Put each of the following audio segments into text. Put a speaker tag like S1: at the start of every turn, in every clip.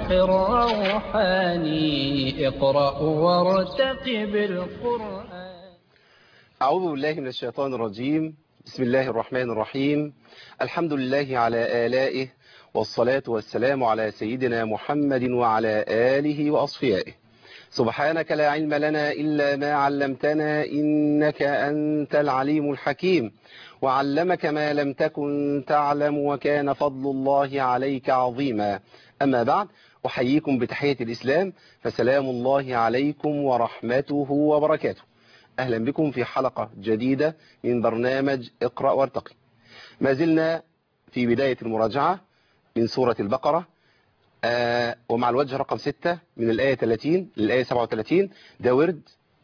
S1: روح روحاني اقرأ وارتقب القرآن
S2: أعوذ بالله من الشيطان الرجيم بسم الله الرحمن الرحيم الحمد لله على آلائه والصلاة والسلام على سيدنا محمد وعلى آله وأصفيائه سبحانك لا علم لنا إلا ما علمتنا إنك أنت العليم الحكيم وعلمك ما لم تكن تعلم وكان فضل الله عليك عظيما أما بعد أحييكم بتحية الإسلام فسلام الله عليكم ورحمته وبركاته أهلا بكم في حلقة جديدة من برنامج اقرأ وارتقي ما زلنا في بداية المراجعة من سورة البقرة آه ومع الوجه رقم 6 من الآية 30 للآية 37 ده ورد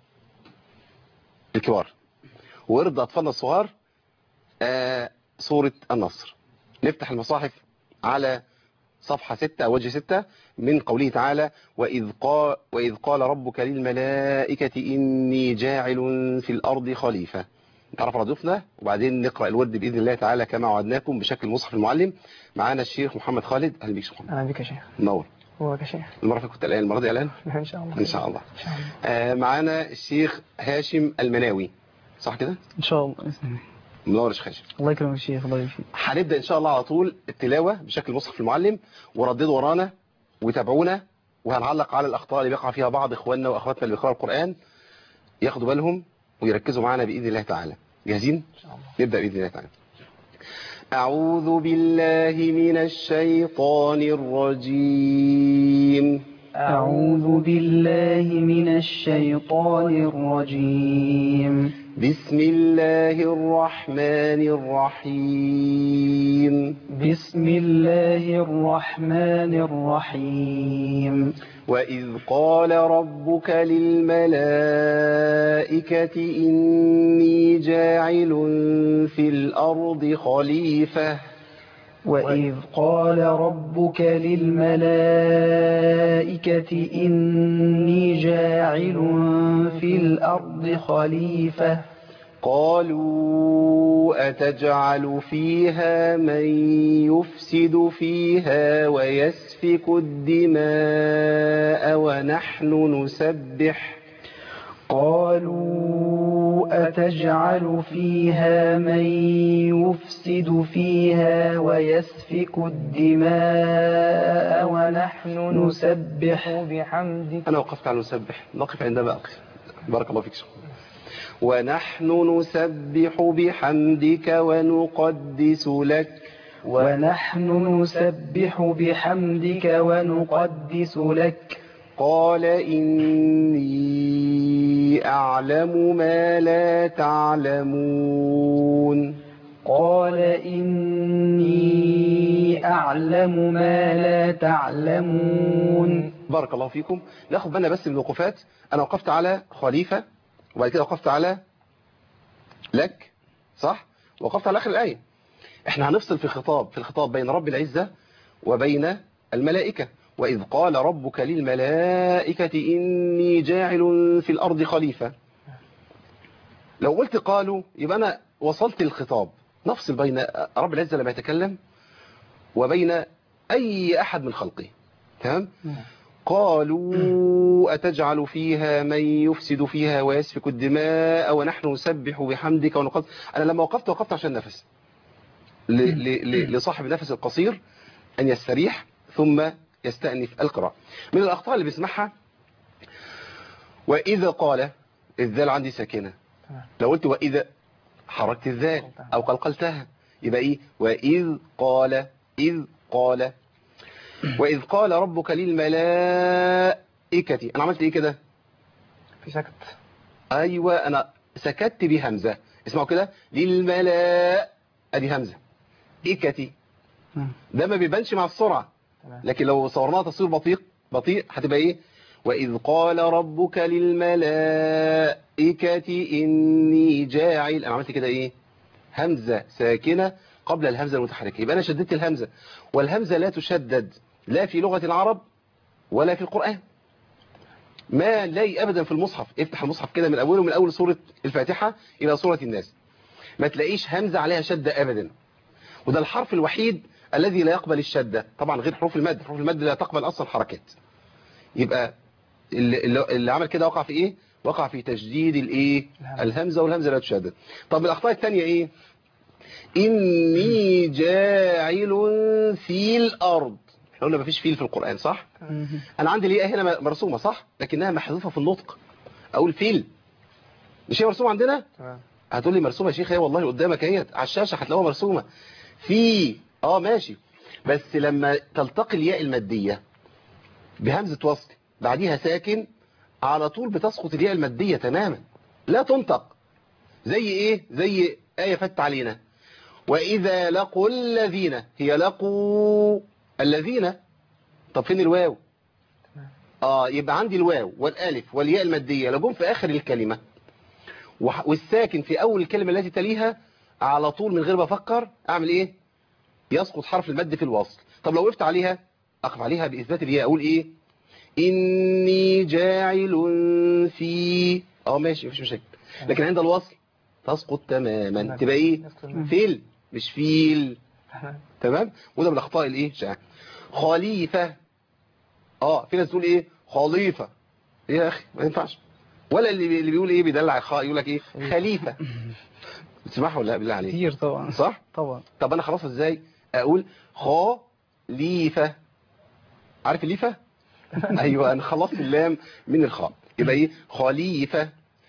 S2: الكبار ورد أطفالنا الصغار آه سورة النصر نفتح المصاحف على صفحة 6 أو وجه 6 من قوله تعالى وإذ قال, وإذ قال ربك للملائكة إني جاعل في الأرض خليفة نتعرف على ضيوفنا وبعدين نقرأ الورد بإذن الله تعالى كما وعدناكم بشكل مصحف المعلم معانا الشيخ محمد خالد أهلا بيك شيخ محمد
S3: أهلا بك يا شيخ
S2: منور
S3: هو يا شيخ
S2: المرة اللي كنت قلقان المرة دي قلقان
S3: إن شاء الله
S2: إن شاء الله
S3: إن شاء الله
S2: آه معانا الشيخ هاشم المناوي صح كده
S3: إن شاء الله بإذن الله
S2: منور يا شيخ هاشم
S3: الله يكرمك يا شيخ الله يبارك فيك
S2: هنبدأ إن شاء الله على طول التلاوة بشكل مصحف المعلم ورددوا ورانا وتابعونا وهنعلق على الأخطاء اللي بيقع فيها بعض إخواننا وأخواتنا اللي بيقرأوا القرآن ياخدوا بالهم ويركزوا معانا بإذن الله تعالى جاهزين؟
S3: إن شاء الله
S2: نبدأ بإذن الله تعالى أعوذ بالله من الشيطان الرجيم
S3: أعوذ بالله من الشيطان الرجيم
S2: بسم الله الرحمن الرحيم
S3: بسم الله الرحمن الرحيم
S2: وإذ قال ربك للملائكة إني جاعل في الأرض خليفة
S3: وإذ قال ربك للملائكة إني جاعل في الأرض خليفة
S2: قالوا أتجعل فيها من يفسد فيها ويسفك الدماء ونحن نسبح
S3: قالوا أتجعل فيها من يفسد فيها ويسفك الدماء ونحن نسبح بحمدك
S2: أنا وقفت على نسبح نقف عندما أقف بارك الله فيك ونحن نسبح بحمدك ونقدس لك
S3: ونحن نسبح بحمدك ونقدس لك
S2: قال إني أعلم ما لا تعلمون
S3: قال إني أعلم ما لا تعلمون
S2: بارك الله فيكم ناخد بالنا بس من الوقوفات أنا وقفت على خليفة وبعد كده وقفت على لك صح وقفت على آخر الآية احنا هنفصل في خطاب في الخطاب بين رب العزة وبين الملائكة وإذ قال ربك للملائكة إني جاعل في الأرض خليفة لو قلت قالوا يبقى أنا وصلت الخطاب نفصل بين رب العزة لما يتكلم وبين أي أحد من خلقه تمام قالوا أتجعل فيها من يفسد فيها ويسفك الدماء ونحن نسبح بحمدك ونقدس أنا لما وقفت وقفت عشان نفس ل- ل- ل- لصاحب النفس القصير أن يستريح ثم يستأنف القراءة من الأخطاء اللي بيسمعها وإذا قال الذال عندي ساكنة لو قلت وإذا حركت الذال أو قلقلتها يبقى إيه وإذ قال إذ قال وإذ قال ربك للملائكة أنا عملت إيه كده
S3: في سكت
S2: أيوة أنا سكت بهمزة اسمعوا كده للملاء أدي همزة إكتي ده ما بيبانش مع السرعة
S3: تمام.
S2: لكن لو صورناها تصوير بطيء بطيء هتبقى إيه وإذ قال ربك للملائكة إني جاعل أنا عملت كده إيه همزة ساكنة قبل الهمزة المتحركة يبقى أنا شددت الهمزة والهمزة لا تشدد لا في لغة العرب ولا في القرآن ما لاقي أبدا في المصحف افتح المصحف كده من أوله من أول سورة الفاتحة إلى سورة الناس ما تلاقيش همزة عليها شدة أبدا وده الحرف الوحيد الذي لا يقبل الشدة طبعا غير حروف المد حروف المد لا تقبل أصلا حركات يبقى اللي, اللي- اللي عمل كده وقع في ايه وقع في تشديد الايه
S3: الهمزة.
S2: الهمزة والهمزة لا تشدد طب الأخطاء الثانية ايه إني جاعل في الأرض احنا قلنا مفيش فيل في القرآن صح
S3: مهم.
S2: أنا عندي ليه هنا مرسومة صح لكنها محذوفة في النطق أقول فيل مش هي مرسومة عندنا
S3: تمام
S2: هتقول لي مرسومه يا شيخ هي والله قدامك اهي على الشاشه هتلاقوها مرسومه في اه ماشي بس لما تلتقي الياء الماديه بهمزه وصل بعديها ساكن على طول بتسقط الياء الماديه تماما لا تنطق زي ايه زي ايه فت علينا واذا لقوا الذين هي لقوا الذين طب فين الواو اه يبقى عندي الواو والالف والياء الماديه لو جم في اخر الكلمه وح- والساكن في أول الكلمة التي تليها على طول من غير ما أفكر أعمل إيه يسقط حرف المد في الوصل طب لو وقفت عليها أقف عليها بإثبات الياء أقول إيه إني جاعل في أه ماشي مفيش مشاكل لكن عند الوصل تسقط تماما تبقى إيه فيل مش فيل
S3: تمام.
S2: تمام وده من الأخطاء الإيه شائعة خليفة أه في ناس تقول إيه خليفة إيه يا أخي ما ينفعش ولا اللي بي- اللي بيقول ايه بيدلع الخاء يقول لك ايه خليفة بتسمعها ولا لا بالله عليك
S3: كتير طبعا
S2: صح
S3: طبعا
S2: طب انا خلاص ازاي اقول خليفة عارف الليفة ايوه انا خلصت اللام من الخاء يبقى ايه خليفة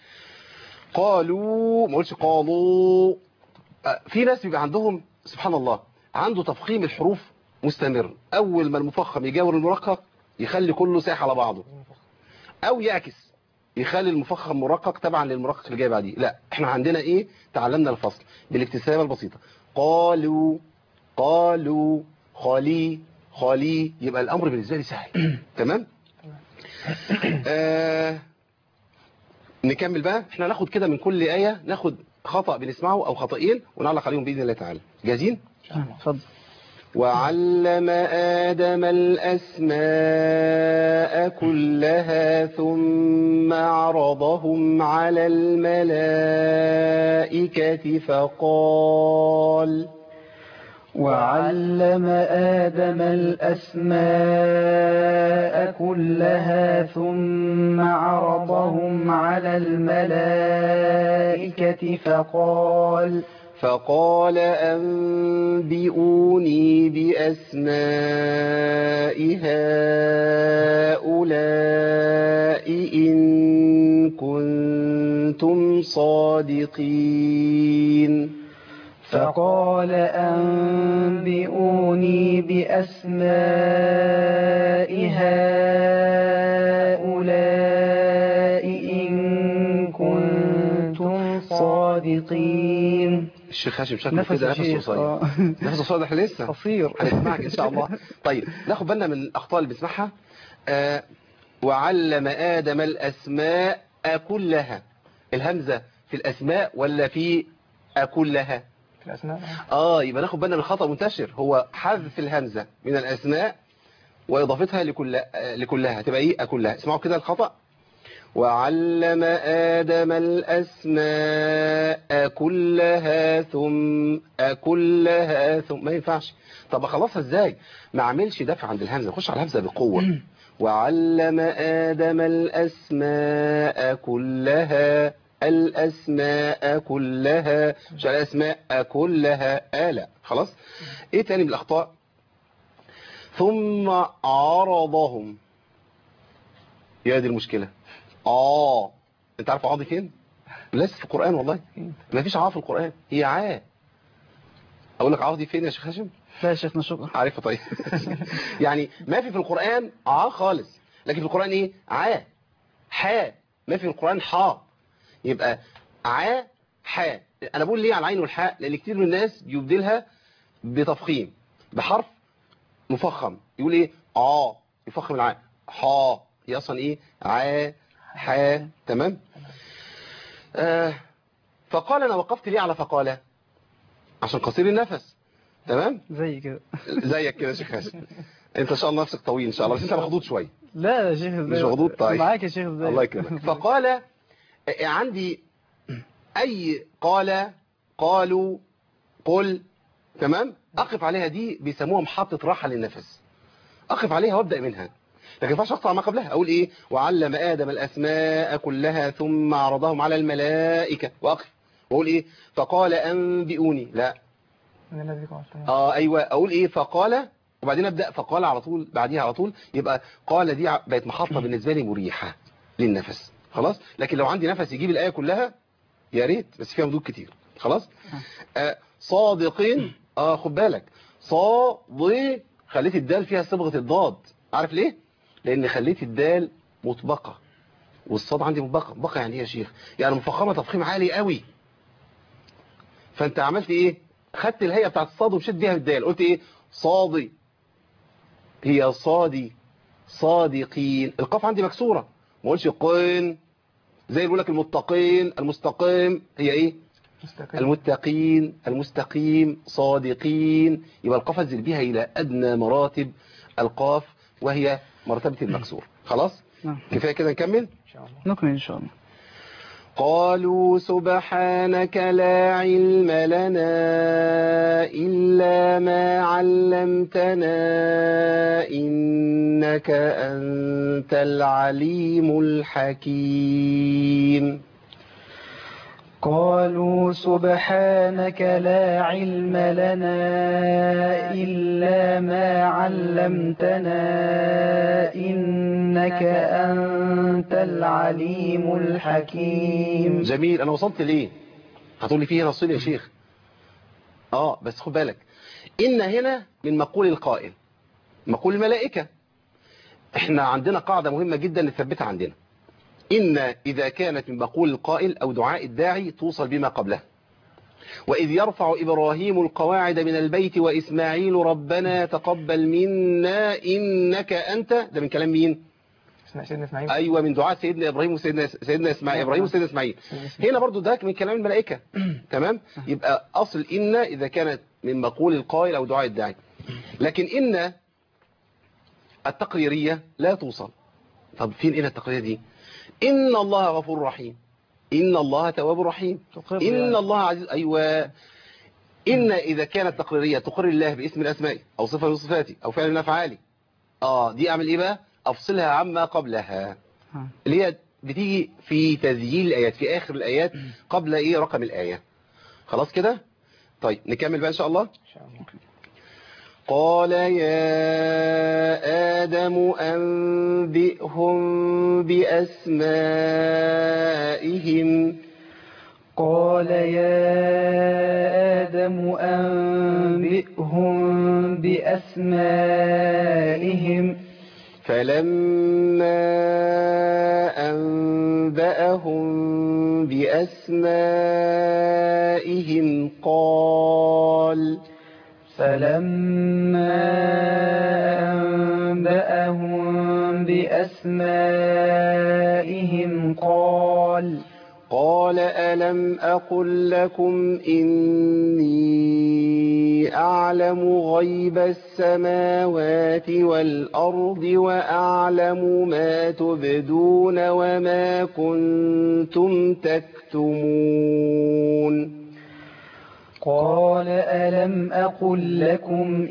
S2: قالوا ما قلتش قالوا آه، في ناس بيبقى عندهم سبحان الله عنده تفخيم الحروف مستمر اول ما المفخم يجاور المرقق يخلي كله سايح على بعضه او يعكس يخلي المفخم مرقق تبعا للمرقق اللي جاي بعديه لا احنا عندنا ايه تعلمنا الفصل بالاكتسابه البسيطه قالوا قالوا خالي خالي يبقى الامر بالنسبه لي سهل تمام آه نكمل بقى احنا ناخد كده من كل ايه ناخد خطا بنسمعه او خطأين ونعلق عليهم باذن الله تعالى جاهزين
S3: اتفضل
S2: وعلم آدم الأسماء كلها ثم عرضهم على الملائكة فقال
S3: وعلم آدم الأسماء كلها ثم عرضهم على الملائكة فقال
S2: فقال أنبئوني بأسماء هؤلاء إن كنتم صادقين
S3: فقال أنبئوني بأسماء هؤلاء إن كنتم صادقين
S2: الشيخ هاشم شكله
S3: نفس
S2: كده نفسه
S3: الشيخ
S2: قصير
S3: آه.
S2: نفسه صادح لسه
S3: قصير
S2: هنسمعك ان شاء الله طيب ناخد بالنا من الاخطاء اللي بنسمعها آه وعلم ادم الاسماء كلها الهمزه في الاسماء ولا في كلها
S3: في الأسماء
S2: اه يبقى ناخد بالنا من خطا منتشر هو حذف الهمزه من الاسماء واضافتها لكل آه، لكلها تبقى ايه كلها اسمعوا كده الخطا وعلم آدم الأسماء كلها ثم كلها ثم ما ينفعش طب اخلصها ازاي ما اعملش دفع عند الهمزة خش على الهمزة بقوة وعلم آدم الأسماء كلها الأسماء كلها مش الأسماء كلها آه لا خلاص ايه تاني من الأخطاء ثم عرضهم يا دي المشكلة اه انت عارف عاضي فين لسه في القرآن والله ما فيش عا في القرآن هي عا اقول لك عاضي فين يا شيخ هاشم
S3: لا يا شيخنا شكرا
S2: عارفه طيب يعني ما في في القرآن عا خالص لكن في القرآن ايه عا حا ما في القرآن حا يبقى عا حا انا بقول ليه على العين والحاء لان كتير من الناس بيبدلها بتفخيم بحرف مفخم يقول ايه اه يفخم العاء حا هي اصلا ايه عا حا تمام آه فقال انا وقفت ليه على فقال عشان قصير النفس تمام
S3: زي كده
S2: زيك كده يا شيخ هاشم انت ان شاء الله نفسك طويل ان شاء الله بس انت مخضوض شويه
S3: لا يا شيخ ازاي
S2: مش مخضوض طيب
S3: معاك يا شيخ ازاي
S2: الله يكرمك فقال آه، عندي اي قال قالوا قل تمام اقف عليها دي بيسموها محطة راحة للنفس اقف عليها وابدأ منها لكن ما ينفعش اقطع ما قبلها اقول ايه وعلم ادم الاسماء كلها ثم عرضهم على الملائكة واقف واقول ايه فقال انبئوني لا
S3: من الذي قال
S2: اه ايوه اقول ايه فقال وبعدين ابدا فقال على طول بعديها على طول يبقى قال دي ع- بقت محطه بالنسبه لي مريحه للنفس خلاص لكن لو عندي نفس يجيب الايه كلها يا ريت بس فيها مدود كتير خلاص آه صادقين اه خد بالك صادق خليت الدال فيها صبغه الضاد عارف ليه لان خليت الدال مطبقه والصاد عندي مطبقه مطبقه يعني ايه يا شيخ يعني مفخمه تفخيم عالي قوي فانت عملت ايه خدت الهيئه بتاعت الصاد ومشيت بيها الدال قلت ايه صادي هي صادي صادقين القاف عندي مكسوره ما قلتش قين زي اللي بيقول لك المتقين المستقيم هي ايه
S3: مستقيم
S2: المتقين المستقيم صادقين يبقى القاف انزل بيها الى ادنى مراتب القاف وهي مرتبه المكسور خلاص
S3: نعم
S2: كفايه كده نكمل
S3: إن شاء الله
S4: نكمل إن شاء الله
S2: قالوا سبحانك لا علم لنا إلا ما علمتنا إنك أنت العليم الحكيم
S3: قالوا سبحانك لا علم لنا إلا ما علمتنا إنك أنت العليم الحكيم
S2: جميل أنا وصلت ليه هتقول لي فيه رسول يا شيخ آه بس خد بالك إن هنا من مقول القائل مقول الملائكة احنا عندنا قاعدة مهمة جدا نثبتها عندنا إن إذا كانت من مقول القائل أو دعاء الداعي توصل بما قبله وإذ يرفع إبراهيم القواعد من البيت وإسماعيل ربنا تقبل منا إنك أنت ده من كلام مين
S3: اسمع سيدنا اسماعيل
S2: أيوة من دعاء سيدنا إبراهيم وسيدنا سيدنا إسماعيل إبراهيم وسيدنا إسماعيل هنا برضو ده من كلام الملائكة تمام يبقى أصل إن إذا كانت من مقول القائل أو دعاء الداعي لكن إن التقريرية لا توصل طب فين إن التقريرية دي إن الله غفور رحيم إن الله تواب رحيم
S3: تقر
S2: إن
S3: يعني.
S2: الله عزيز أيوة إن إذا كانت تقريرية تقر الله باسم الأسماء أو صفة من صفاته أو فعل من أفعاله آه دي أعمل إيه بقى أفصلها عما قبلها
S4: آه.
S2: اللي هي بتيجي في تسجيل الآيات في آخر الآيات قبل إيه رقم الآية خلاص كده طيب نكمل بقى إن شاء الله
S3: إن شاء الله
S2: قال يا آدم أنبئهم بأسمائهم
S3: قال يا آدم أنبئهم بأسمائهم
S2: فلما أنبأهم بأسمائهم قال
S3: فلما أنبأهم بأسمائهم قال
S2: قال ألم أقل لكم إني أعلم غيب السماوات والأرض وأعلم ما تبدون وما كنتم تكتمون
S3: قال ألم أقل لكم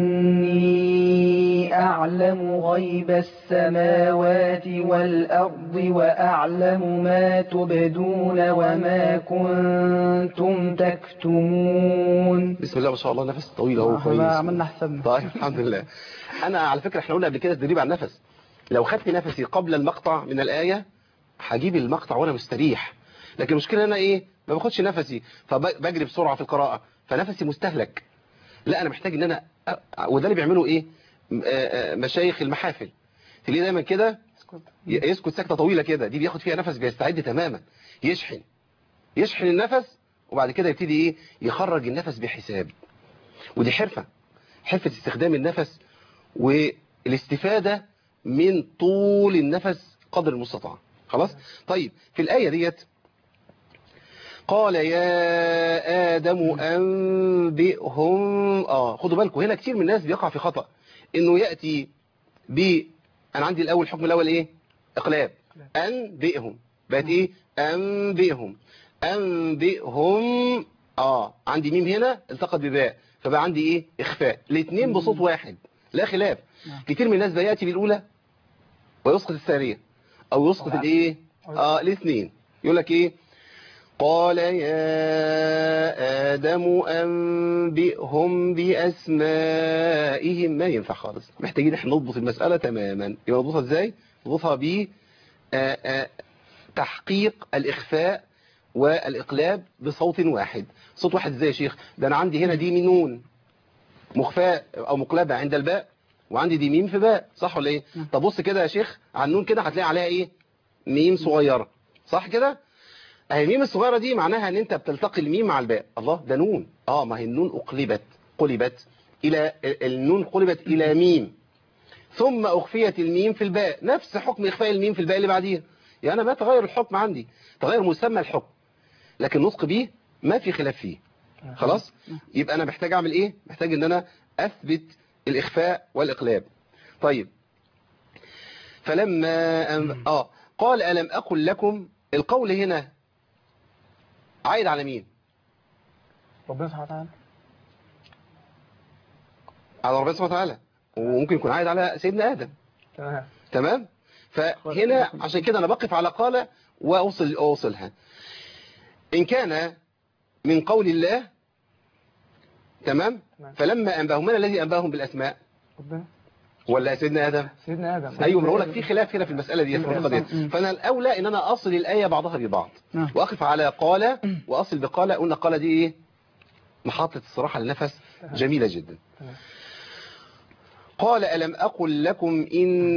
S3: إني أعلم غيب السماوات والأرض وأعلم ما تبدون وما كنتم تكتمون
S2: بسم الله ما شاء الله نفس طويل اهو كويس
S4: احنا عملنا حسابنا
S2: طيب الحمد لله انا على فكرة احنا قلنا قبل كده تدريب على النفس لو خدت نفسي قبل المقطع من الآية هجيب المقطع وانا مستريح لكن المشكلة انا ايه ما باخدش نفسي فبجري بسرعة في القراءة فنفسي مستهلك لا انا محتاج ان انا أ- وده اللي بيعمله ايه م- آ- آ- مشايخ المحافل تلاقيه دايما كده ي- يسكت سكتة طويلة كده دي بياخد فيها نفس بيستعد تماما يشحن يشحن النفس وبعد كده يبتدي ايه يخرج النفس بحساب ودي حرفة حرفة استخدام النفس والاستفادة من طول النفس قدر المستطاع خلاص طيب في الآية ديت قال يا آدم أنبئهم آه خدوا بالكم هنا كتير من الناس بيقع في خطأ إنه يأتي ب أنا عندي الأول الحكم الأول إيه إقلاب أنبئهم بقت إيه أنبئهم أنبئهم آه عندي ميم هنا التقت بباء فبقى عندي ايه اخفاء الاثنين بصوت واحد لا خلاف
S3: نعم.
S2: كتير من الناس بياتي بالاولى ويسقط الثانيه او يسقط
S3: نعم.
S2: الايه اه الاثنين يقول لك ايه قال يا آدم أنبئهم بأسمائهم ما ينفع خالص محتاجين احنا نضبط المسألة تماما يبقى نضبطها ازاي نضبطها ب آه، آه، تحقيق الإخفاء والإقلاب بصوت واحد صوت واحد ازاي يا شيخ ده أنا عندي هنا دي من نون مخفاء أو مقلبة عند الباء وعندي دي ميم في باء صح ولا ايه طب بص كده يا شيخ على النون كده هتلاقي عليها ايه ميم صغيرة صح كده اهي الميم الصغيرة دي معناها ان انت بتلتقي الميم مع الباء الله ده نون اه ما هي النون اقلبت قلبت الى النون قلبت الى ميم ثم اخفيت الميم في الباء نفس حكم اخفاء الميم في الباء اللي بعديها يعني ما تغير الحكم عندي تغير مسمى الحكم لكن نطق بيه ما في خلاف فيه خلاص يبقى انا محتاج اعمل ايه محتاج ان انا اثبت الاخفاء والاقلاب طيب فلما أم... اه قال الم اقل لكم القول هنا عايد على مين
S3: ربنا سبحانه وتعالى
S2: على ربنا سبحانه وتعالى وممكن يكون عايد على سيدنا ادم
S3: تمام
S2: تمام فهنا عشان كده انا بقف على قال واوصل اوصلها ان كان من قول الله تمام
S3: تمام.
S2: فلما انباهم من الذي انباهم بالاسماء
S3: ربنا
S2: ولا سيدنا ادم
S3: سيدنا ادم
S2: ايوه ما بقول لك في خلاف هنا في المساله دي في النقطه دي فانا الاولى ان انا اصل الايه بعضها ببعض
S3: نعم.
S2: واقف على قال واصل بقال قلنا قال دي ايه محطه الصراحه للنفس جميله جدا
S3: تمام.
S2: قال ألم أقل لكم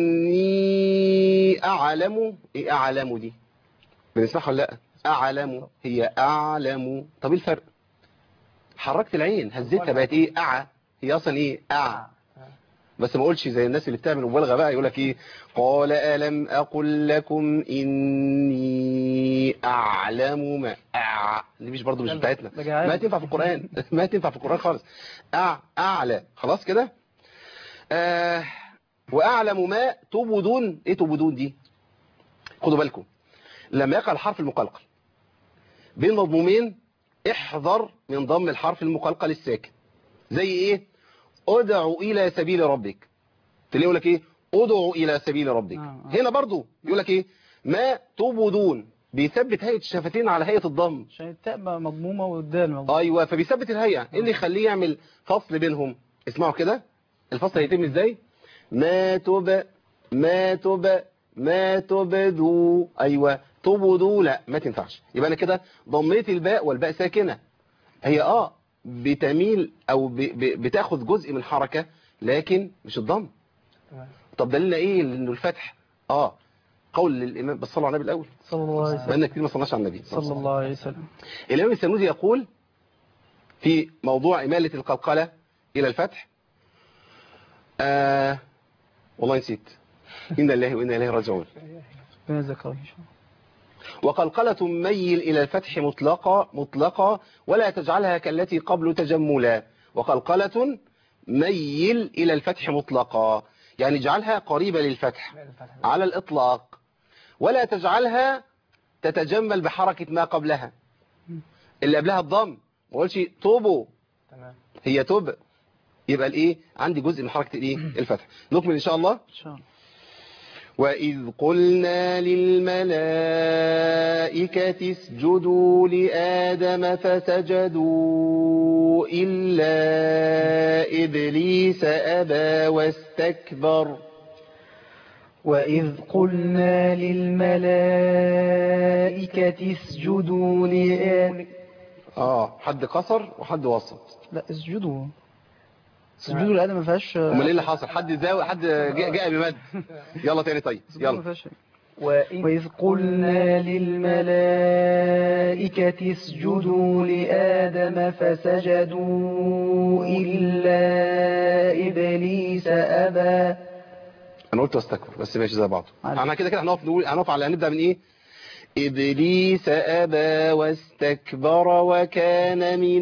S2: إني أعلم إيه أعلم دي بنسمعها ولا لا أعلم هي أعلم طب إيه الفرق حركت العين هزيتها بقت إيه أع هي أصلا إيه أع بس ما اقولش زي الناس اللي بتعمل مبالغه بقى يقول لك ايه قال الم اقل لكم اني اعلم ما أع... دي مش برضه مش بتاعتنا
S3: ده جعان.
S2: ما تنفع في القران ما تنفع في القران خالص أع... اعلى خلاص كده آه... واعلم ما تبدون ايه تبدون دي خدوا بالكم لما يقع الحرف المقلقل بين مضمومين احذر من ضم الحرف المقلقل الساكن زي ايه ادعو الى سبيل ربك تلاقيه يقول لك ايه ادعو الى سبيل ربك
S3: آه، آه.
S2: هنا برضو يقول لك ايه ما تبدون بيثبت هيئه الشفتين على هيئه الضم
S3: عشان التاء بقى مضمومه والدال مضمومه
S2: ايوه فبيثبت الهيئه ايه اللي يخليه يعمل فصل بينهم اسمعوا كده الفصل هيتم ازاي ما تب ما تب ما تبدو ايوه تبدو لا ما تنفعش يبقى انا كده ضميت الباء والباء ساكنه هي اه بتميل او ب... ب... بتاخد جزء من حركه لكن مش الضم
S3: تمام.
S2: طب دليلنا ايه انه الفتح اه قول للامام بس صلوا على النبي الاول
S3: صلى الله عليه وسلم
S2: بقالنا كتير ما صلناش على النبي
S3: صلى الله عليه وسلم
S2: الإمام السنوزي يقول في موضوع إمالة القلقلة إلى الفتح آه والله نسيت إن الله وإنا إليه راجعون
S3: ربنا يذكره ان شاء الله
S2: وقلقلة ميل إلى الفتح مطلقة مطلقة ولا تجعلها كالتي قبل تجملا وقلقلة ميل إلى الفتح مطلقة يعني اجعلها قريبة للفتح على الإطلاق ولا تجعلها تتجمل بحركة ما قبلها اللي قبلها الضم ما قولش توبو
S3: تمام
S2: هي توب يبقى الايه عندي جزء من حركة الايه الفتح نكمل ان شاء الله
S3: ان شاء الله
S2: وإذ قلنا للملائكة اسجدوا لآدم فسجدوا إلا إبليس أبى واستكبر
S3: وإذ قلنا للملائكة اسجدوا لآدم
S2: اه حد قصر وحد وسط
S3: لا اسجدوا اسجدوا لآدم ما فيهاش
S2: امال ايه اللي حصل حد زاوي حد جاء, جاء بمد يلا تاني طيب
S3: اسجدوا ما
S2: يلا
S3: فيهاش وإذ قلنا للملائكة اسجدوا لآدم فسجدوا إلا إبليس أبى
S2: انا قلت واستكبر بس ماشي زي بعض
S3: عارف.
S2: احنا كده كده هنقف نقول هنقف على هنبدا من ايه ابليس ابى واستكبر وكان من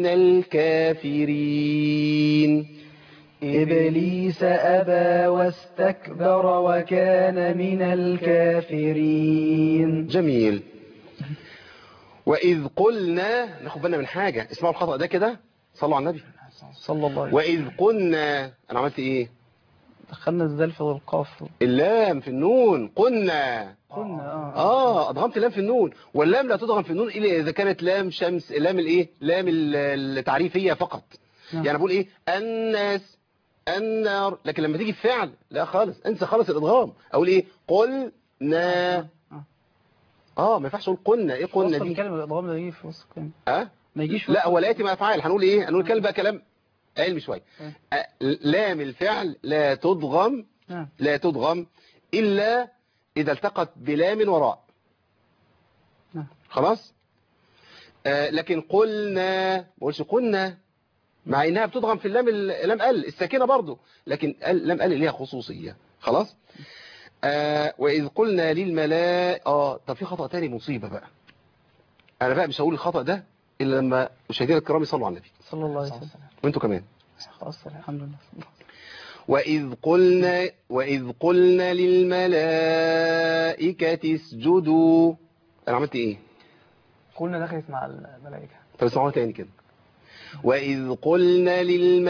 S2: الكافرين
S3: إبليس أبى واستكبر وكان من الكافرين
S2: جميل واذ قلنا ناخد بالنا من حاجه اسمعوا الخطا ده كده صلوا على النبي
S3: صلى الله عليه وسلم
S2: وإذ قلنا أنا عملت إيه
S3: دخلنا الزال في القاف
S2: اللام في النون قلنا
S3: قلنا اه
S2: اه ادغمت اللام في النون واللام لا تدغم في النون الا اذا كانت لام شمس لام الايه لام ال- التعريفيه فقط
S3: نعم.
S2: يعني بقول ايه الناس النار لكن لما تيجي فعل لا خالص انسى خالص الادغام اقول ايه قلنا
S3: آه.
S2: اه ما ينفعش اقول قلنا ايه قلنا
S3: وسط
S2: دي
S3: الكلمة الإضغام ده يجي في وسط الكلمة
S2: اه
S3: ما يجيش في
S2: لا
S3: وسط-
S2: هو لا ياتي مع افعال هنقول ايه هنقول كلام بقى كلام علمي شويه
S3: آه.
S2: آه، لام الفعل لا تدغم
S3: نعم
S2: لا تدغم إلا إذا التقت بلام وراء
S3: نعم.
S2: خلاص آه لكن قلنا ما بقولش قلنا مع إنها بتدغم في اللام اللام ال الساكنة برضو لكن ال- لام ال ليها خصوصية خلاص آه وإذ قلنا للملائكة آه طب في خطأ تاني مصيبة بقى أنا بقى مش هقول الخطأ ده إلا لما مشاهدينا الكرام يصلوا على النبي
S3: صلى الله عليه وسلم
S2: وانتوا كمان
S3: خلاص الحمد لله
S2: وإذ قلنا وإذ قلنا للملائكة اسجدوا أنا عملت إيه؟
S3: قلنا دخلت مع الملائكة
S2: طب اسمعوها تاني كده وإذ قلنا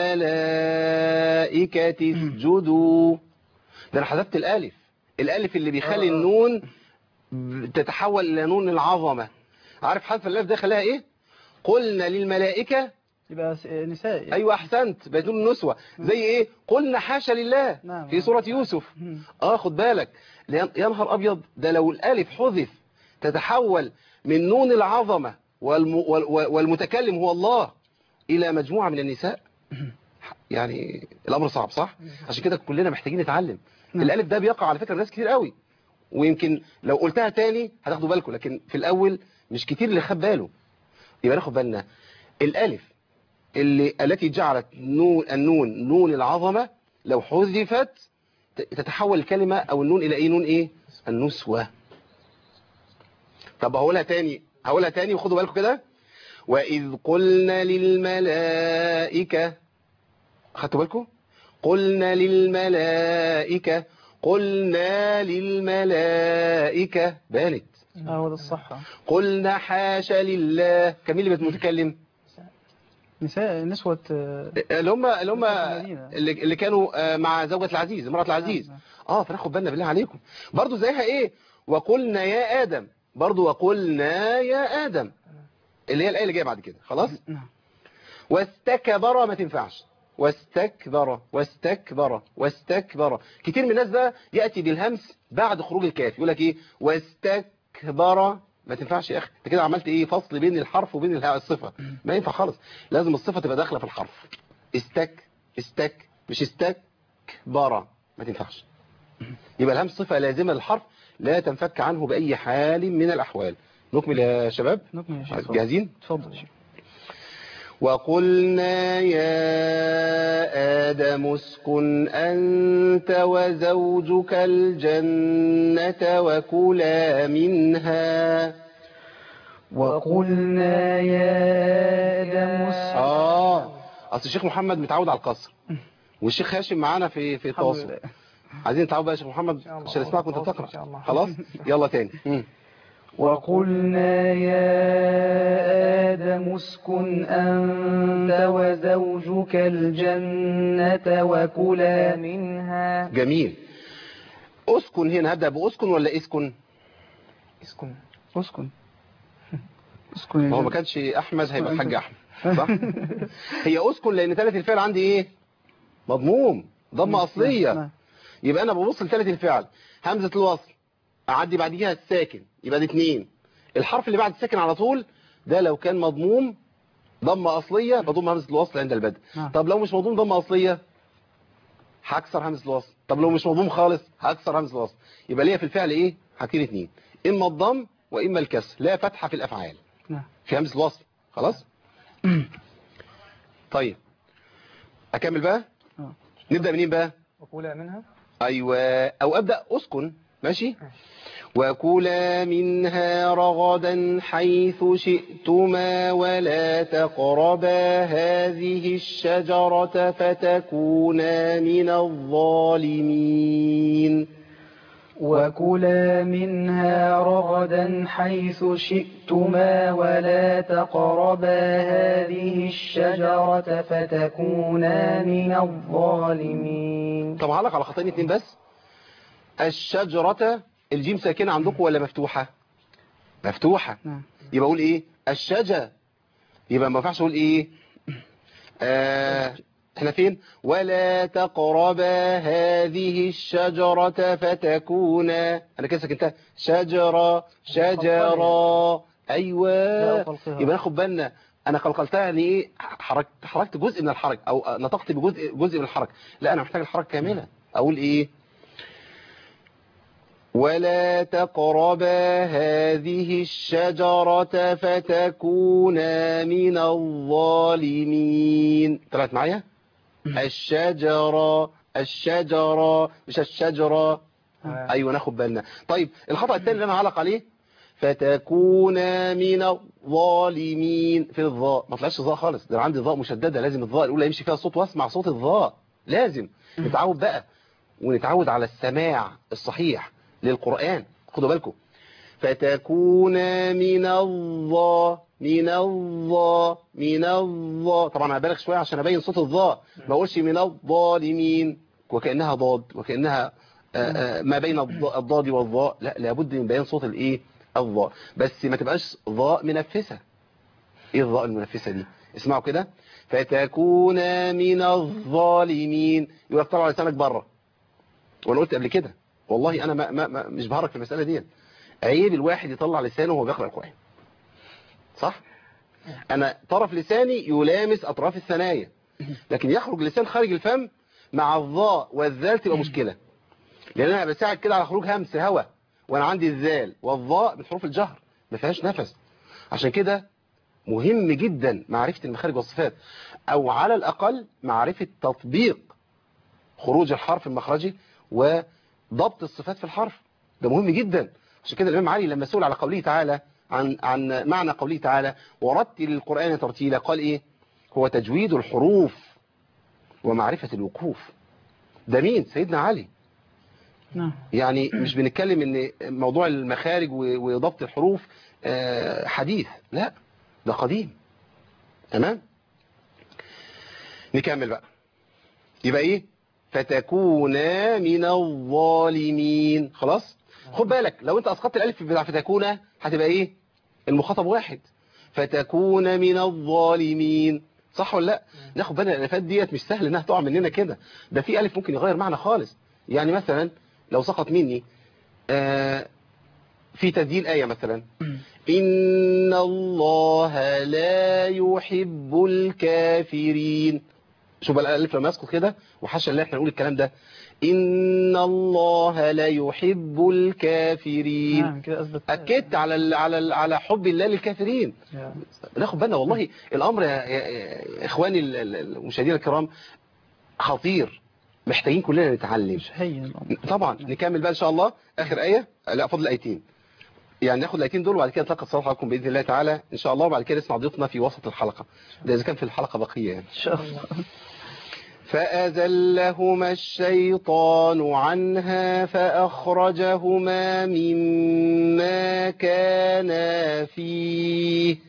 S2: للملائكة اسجدوا ده أنا حذفت الألف الألف اللي بيخلي
S3: آه.
S2: النون تتحول إلى نون العظمة عارف حذف الألف ده خلاها إيه؟ قلنا للملائكة
S3: يبقى س- نساء يعني.
S2: أيوة أحسنت بقت نون النسوة زي إيه؟ قلنا حاشا لله
S3: نعم.
S2: في سورة يوسف
S3: مم.
S2: اه خد بالك لأن- يا نهار ابيض ده لو الالف حذف تتحول من نون العظمه والم وال- وال- والمتكلم هو الله الى مجموعه من النساء يعني الامر صعب صح عشان كده كلنا محتاجين نتعلم
S3: نعم.
S2: الالف ده بيقع على فكره ناس كتير قوي ويمكن لو قلتها تاني هتاخدوا بالكم لكن في الاول مش كتير اللي خد باله يبقى ناخد بالنا الالف اللي التي جعلت نون النون نون العظمه لو حذفت ت- تتحول الكلمة أو النون إلى إيه نون إيه النسوة طب هقولها تاني هقولها تاني وخدوا بالكم كده وإذ قلنا للملائكة خدتوا بالكم قلنا للملائكة قلنا للملائكة بانت
S3: اه هو ده الصح
S2: قلنا حاشا لله كم اللي متكلم
S3: نساء نسوة آه،
S2: اللي هم اللي هم
S3: المدينة.
S2: اللي اللي كانوا آه، مع زوجة العزيز امرأة العزيز
S3: نعم.
S2: اه فناخد بالنا بالله عليكم برضو زيها ايه وقلنا يا ادم برضو وقلنا يا ادم اللي هي الايه اللي جايه بعد كده خلاص
S3: نعم
S2: واستكبر ما تنفعش واستكبر واستكبر واستكبر كتير من الناس بقى ياتي بالهمس بعد خروج الكاف يقول لك ايه واستكبر ما تنفعش يا اخي انت كده عملت ايه فصل بين الحرف وبين الها- الصفه ما ينفع خالص لازم الصفه تبقى داخله في الحرف استك استك مش استكبر ما تنفعش يبقى الهمس صفه لازمه للحرف لا تنفك عنه باي حال من الاحوال نكمل يا شباب
S3: نكمل يا شيخ
S2: جاهزين
S3: اتفضل يا شيخ
S2: وقلنا يا آدم اسكن أنت وزوجك الجنة وكلا منها
S3: وقلنا يا آدم اسكن
S2: آه أصل الشيخ محمد متعود على القصر والشيخ هاشم معانا في في
S3: الحمد
S2: التواصل
S3: لله.
S2: عايزين نتعود بقى يا شيخ محمد
S3: شاء الله.
S2: عشان نسمعك وانت
S3: التواصل إن شاء
S2: بتقرا
S3: الله.
S2: خلاص يلا تاني مم.
S3: وقلنا يا آدم اسكن أنت وزوجك الجنة وكلا منها
S2: جميل اسكن هنا هبدأ بأسكن ولا اسكن
S3: اسكن اسكن اسكن يا
S2: ما هو ما
S3: جماعة.
S2: كانش احمد هيبقى الحاج احمد صح هي اسكن لان ثالث الفعل عندي ايه مضموم ضمه اصليه
S3: نعم.
S2: يبقى انا ببص لثالث الفعل همزه الوصل اعدي بعديها الساكن يبقى دي اتنين الحرف اللي بعد الساكن على طول ده لو كان مضموم ضمه اصليه بضم همزه الوصل عند البدء
S3: نعم.
S2: طب لو مش مضموم ضمه اصليه هكسر همزه الوصل طب لو مش مضموم خالص هكسر همزه الوصل يبقى ليا في الفعل ايه حاجتين اتنين اما الضم واما الكسر لا فتحه في الافعال
S3: نعم.
S2: في همزه الوصل خلاص طيب اكمل بقى
S3: آه.
S2: نبدا منين بقى
S3: وكلا منها
S2: ايوه او ابدا اسكن ماشي وكلا منها رغدا حيث شئتما ولا تقربا هذه الشجرة فتكونا من الظالمين
S3: وكلا منها رغدا حيث شئتما ولا تقربا هذه الشجرة فتكونا من الظالمين
S2: طب هعلق على خطين اتنين بس الشجرة الجيم ساكنة عندكم ولا مفتوحة مفتوحة
S3: نعم
S2: يبقى اقول ايه الشجا يبقى ما ينفعش اقول ايه آه احنا فين ولا تقربا هذه الشجرة فتكونا انا كده سكنتها شجرة شجرة ايوه
S3: لا أقلقها.
S2: يبقى ناخد بالنا انا قلقلتها يعني ايه حركت حركت جزء من الحركه او نطقت بجزء جزء من الحركه لا انا محتاج الحركه كامله اقول ايه ولا تقربا هذه الشجرة فتكونا من الظالمين طلعت معايا الشجرة الشجرة مش الشجرة
S3: آه.
S2: ايوه ناخد بالنا طيب الخطأ الثاني اللي انا علق عليه فتكونا من الظالمين في الظاء ما طلعش ظاء خالص ده أنا عندي ظاء مشددة لازم الظاء الاولى يمشي فيها الصوت واسمع صوت الظاء لازم نتعود بقى ونتعود على السماع الصحيح للقرآن خدوا بالكم فتكونا من الظا من الظا من الظا طبعا انا بالغ شويه عشان ابين صوت الظا ما اقولش من الظالمين وكانها ضاد وكانها آه، آه، ما بين الض- الضاد والظاء لا لابد من بيان صوت الايه الظاء بس ما تبقاش ظاء منفسه ايه الظاء المنفسه دي اسمعوا كده فتكونا من الظالمين يقول لك طلع لسانك بره وانا قلت قبل كده والله انا ما ما ما مش بهرج في المساله دي عيب الواحد يطلع لسانه وهو بيقرا القران صح انا طرف لساني يلامس اطراف الثنايا لكن يخرج لسان خارج الفم مع الظاء والذال تبقى مشكله لان انا بساعد كده على خروج همس هوا وانا عندي الذال والظاء من حروف الجهر ما فيهاش نفس عشان كده مهم جدا معرفه المخارج والصفات او على الاقل معرفه تطبيق خروج الحرف المخرجي وضبط الصفات في الحرف ده مهم جدا عشان كده الإمام علي لما سئل على قوله تعالى عن عن معنى قوله تعالى ورتل القرآن ترتيلا قال إيه هو تجويد الحروف ومعرفة الوقوف ده مين سيدنا علي
S3: نعم
S2: يعني مش بنتكلم ان موضوع المخارج و- وضبط الحروف آه، حديث لا ده قديم تمام نكمل بقى يبقى ايه فتكونا من الظالمين خلاص خد بالك لو انت اسقطت الالف بتاع فتكونا هتبقى ايه المخاطب واحد فتكون من الظالمين صح ولا لا ناخد بالنا الالفات ديت مش سهل انها تقع مننا كده ده في الف ممكن يغير معنى خالص يعني مثلا لو سقط مني آه في تسجيل آية مثلا إن الله لا يحب الكافرين شوف بقى الألف لما يسقط كده وحاشا اللي احنا نقول الكلام ده إن الله لا يحب الكافرين
S3: نعم كده أثبت
S2: أكدت على ال على ال على حب الله للكافرين
S3: يا-
S2: ناخد بالنا والله الأمر يا, يا, يا إخواني ال- ال- المشاهدين الكرام خطير محتاجين كلنا نتعلم
S3: مش هين الأمر
S2: طبعا نكمل بقى ان شاء الله اخر ايه لا فضل ايتين يعني ناخد الايتين دول وبعد كده نتلقى الصلاه عليكم باذن الله تعالى ان شاء الله وبعد كده نسمع ضيوفنا في وسط الحلقه ده اذا كان في الحلقه بقيه يعني
S3: إن شاء الله
S2: فأزلهما الشيطان عنها فأخرجهما مما كانا فيه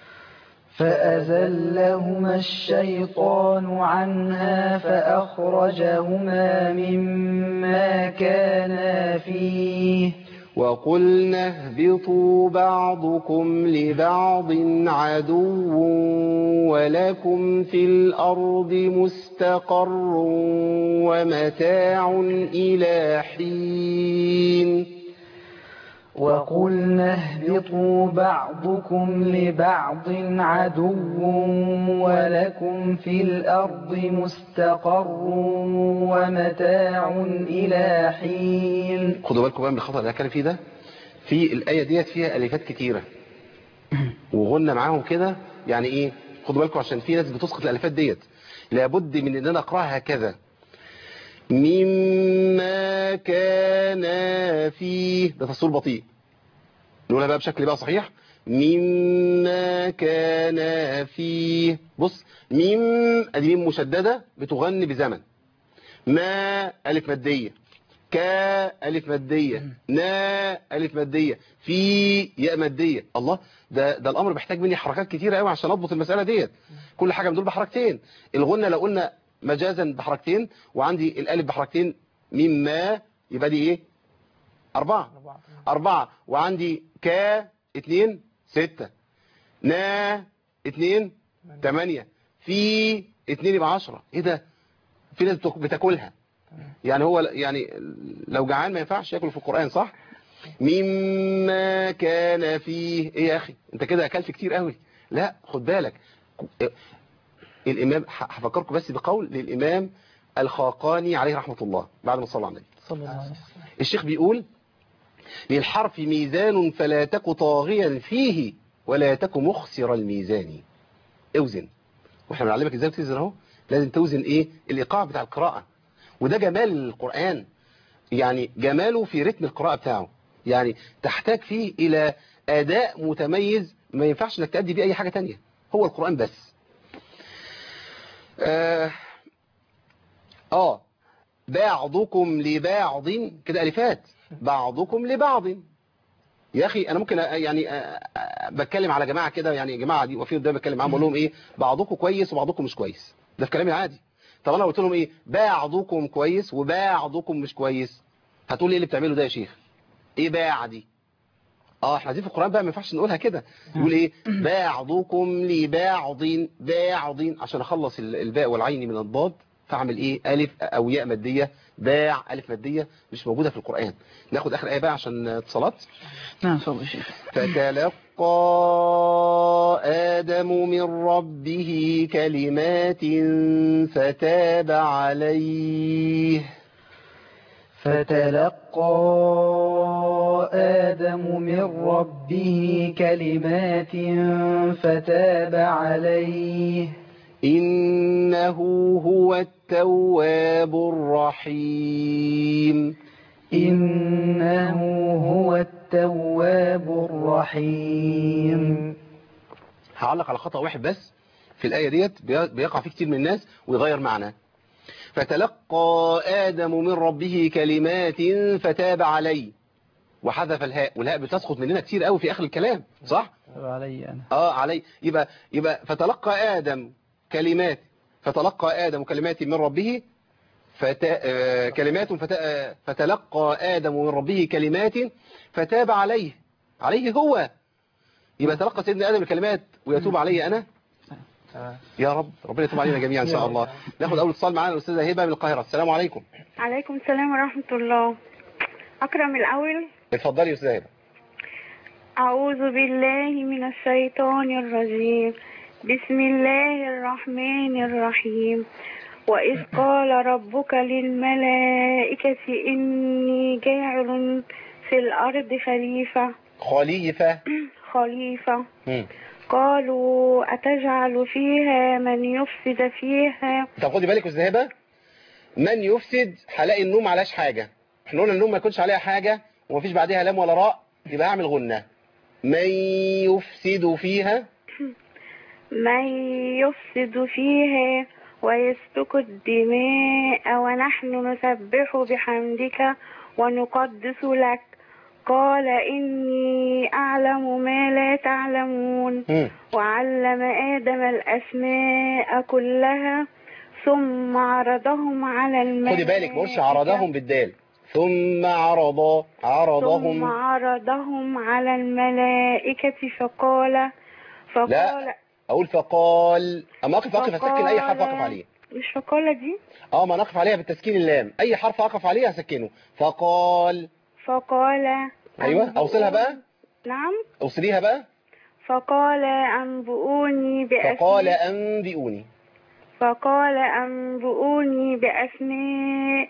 S3: فأزلهما الشيطان عنها فأخرجهما مما كانا فيه
S2: وقلنا اهبطوا بعضكم لبعض عدو ولكم في الأرض مستقر ومتاع إلى حين
S3: وقلنا اهبطوا بعضكم لبعض عدو ولكم في الأرض مستقر ومتاع إلى حين
S2: خدوا بالكم بقى من الخطأ اللي كان فيه ده في الآية ديت فيها ألفات كتيرة وغنى معاهم كده يعني إيه خدوا بالكم عشان في ناس بتسقط الألفات ديت لابد من إن أنا أقرأها هكذا مما كان فيه ده تصوير بطيء نقولها بقى بشكل بقى صحيح مما كان فيه بص ميم ادي ميم مشددة بتغني بزمن ما ألف مادية كا ألف مادية نا ألف مادية في ياء مادية الله ده ده الأمر بيحتاج مني حركات كتيرة قوي عشان أضبط المسألة ديت كل حاجة من دول بحركتين الغنة لو قلنا مجازا بحركتين وعندي الألف بحركتين مما يبقى دي إيه أربعة أربعة وعندي كا اتنين ستة نا اتنين تمانية في اتنين يبقى عشرة ايه ده في ناس بتاك- بتاكلها يعني هو ل- يعني لو جعان ما ينفعش ياكل في القرآن صح مما كان فيه ايه يا اخي انت كده اكلت كتير قوي لا خد بالك الامام ح- هفكركم بس بقول للامام الخاقاني عليه رحمة الله بعد ما صلى على النبي
S4: صلى الله عليه وسلم
S2: الشيخ بيقول للحرف ميزان فلا تك طاغيا فيه ولا تك مخسر الميزان اوزن واحنا بنعلمك ازاي توزن اهو لازم توزن ايه الايقاع بتاع القراءة وده جمال القرآن يعني جماله في رتم القراءة بتاعه يعني تحتاج فيه الى اداء متميز ما ينفعش انك تأدي بيه اي حاجة تانية هو القرآن بس آه, اه بعضكم لبعض كده ألفات بعضكم لبعض يا أخي أنا ممكن أ- يعني أ- أ- بتكلم على جماعة كده يعني جماعة دي وفيهم ده بتكلم معاهم بقول لهم إيه بعضكم كويس وبعضكم مش كويس ده في كلامي العادي طب أنا قلت لهم إيه بعضكم كويس وبعضكم مش كويس هتقول لي إيه اللي بتعمله ده يا شيخ إيه باع دي اه احنا عايزين في القرآن بقى ما ينفعش نقولها كده يقول ايه بعضكم لبعض بعض عشان اخلص ال- الباء والعين من الضاد فاعمل ايه الف او ياء ماديه باع الف ماديه مش موجوده في القرآن ناخد اخر ايه بقى عشان اتصالات
S4: نعم اتفضل يا شيخ
S2: فتلقى آدم من ربه كلمات فتاب عليه
S3: فتلقى آدم من ربه كلمات فتاب عليه
S2: إنه هو التواب الرحيم
S3: إنه هو التواب الرحيم
S2: هعلق على خطأ واحد بس في الآية ديت بي- بيقع فيه كتير من الناس ويغير معناه فتلقى آدم من ربه كلمات فتاب عليه وحذف الهاء والهاء بتسقط مننا كتير قوي في آخر الكلام صح؟
S3: علي أنا
S2: اه علي يبقى يبقى فتلقى آدم كلمات فتلقى آدم كلمات من ربه فت... آه، كلمات فت... آه، فتلقى آدم من ربه كلمات فتاب عليه عليه هو يبقى تلقى سيدنا آدم الكلمات ويتوب علي أنا يا رب ربنا يتوب علينا جميعا إن شاء الله ناخد أول اتصال معانا الأستاذة هبة من القاهرة السلام عليكم
S5: عليكم السلام ورحمة الله أقرأ من الأول
S2: اتفضلي يا أستاذة هبة
S5: أعوذ بالله من الشيطان الرجيم بسم الله الرحمن الرحيم وإذ قال ربك للملائكة إني جاعل في الأرض خليفة
S2: خليفة
S5: خليفة
S2: مم.
S5: قالوا أتجعل فيها من يفسد فيها
S2: طب خدي بالك يا أستاذة هبة من يفسد هلاقي النوم عليهاش حاجة احنا قلنا النوم ما يكونش عليها حاجة ومفيش بعدها لام ولا راء يبقى اعمل غنة من يفسد فيها
S5: من يفسد فيها ويسفك الدماء ونحن نسبح بحمدك ونقدس لك قال إني أعلم ما لا تعلمون
S2: مم.
S5: وعلم آدم الأسماء كلها ثم عرضهم على الملائكة
S2: خدي بالك ما قولش عرضهم بالدال ثم عرض
S5: ثم
S2: عرضهم
S5: عرضهم على الملائكة فقال فقال
S2: لا اقول فقال اما اقف اقف اسكن اي حرف
S5: فقال-
S2: اقف عليه
S5: مش فقال دي
S2: اه ما نقف عليها بالتسكين اللام اي حرف اقف عليه هسكنه فقال
S5: فقال
S2: ايوه اوصلها بقى
S5: نعم
S2: اوصليها بقى
S5: فقال أنبئوني بأسماء
S2: فقال انبئوني
S5: فقال أنبئوني بأسماء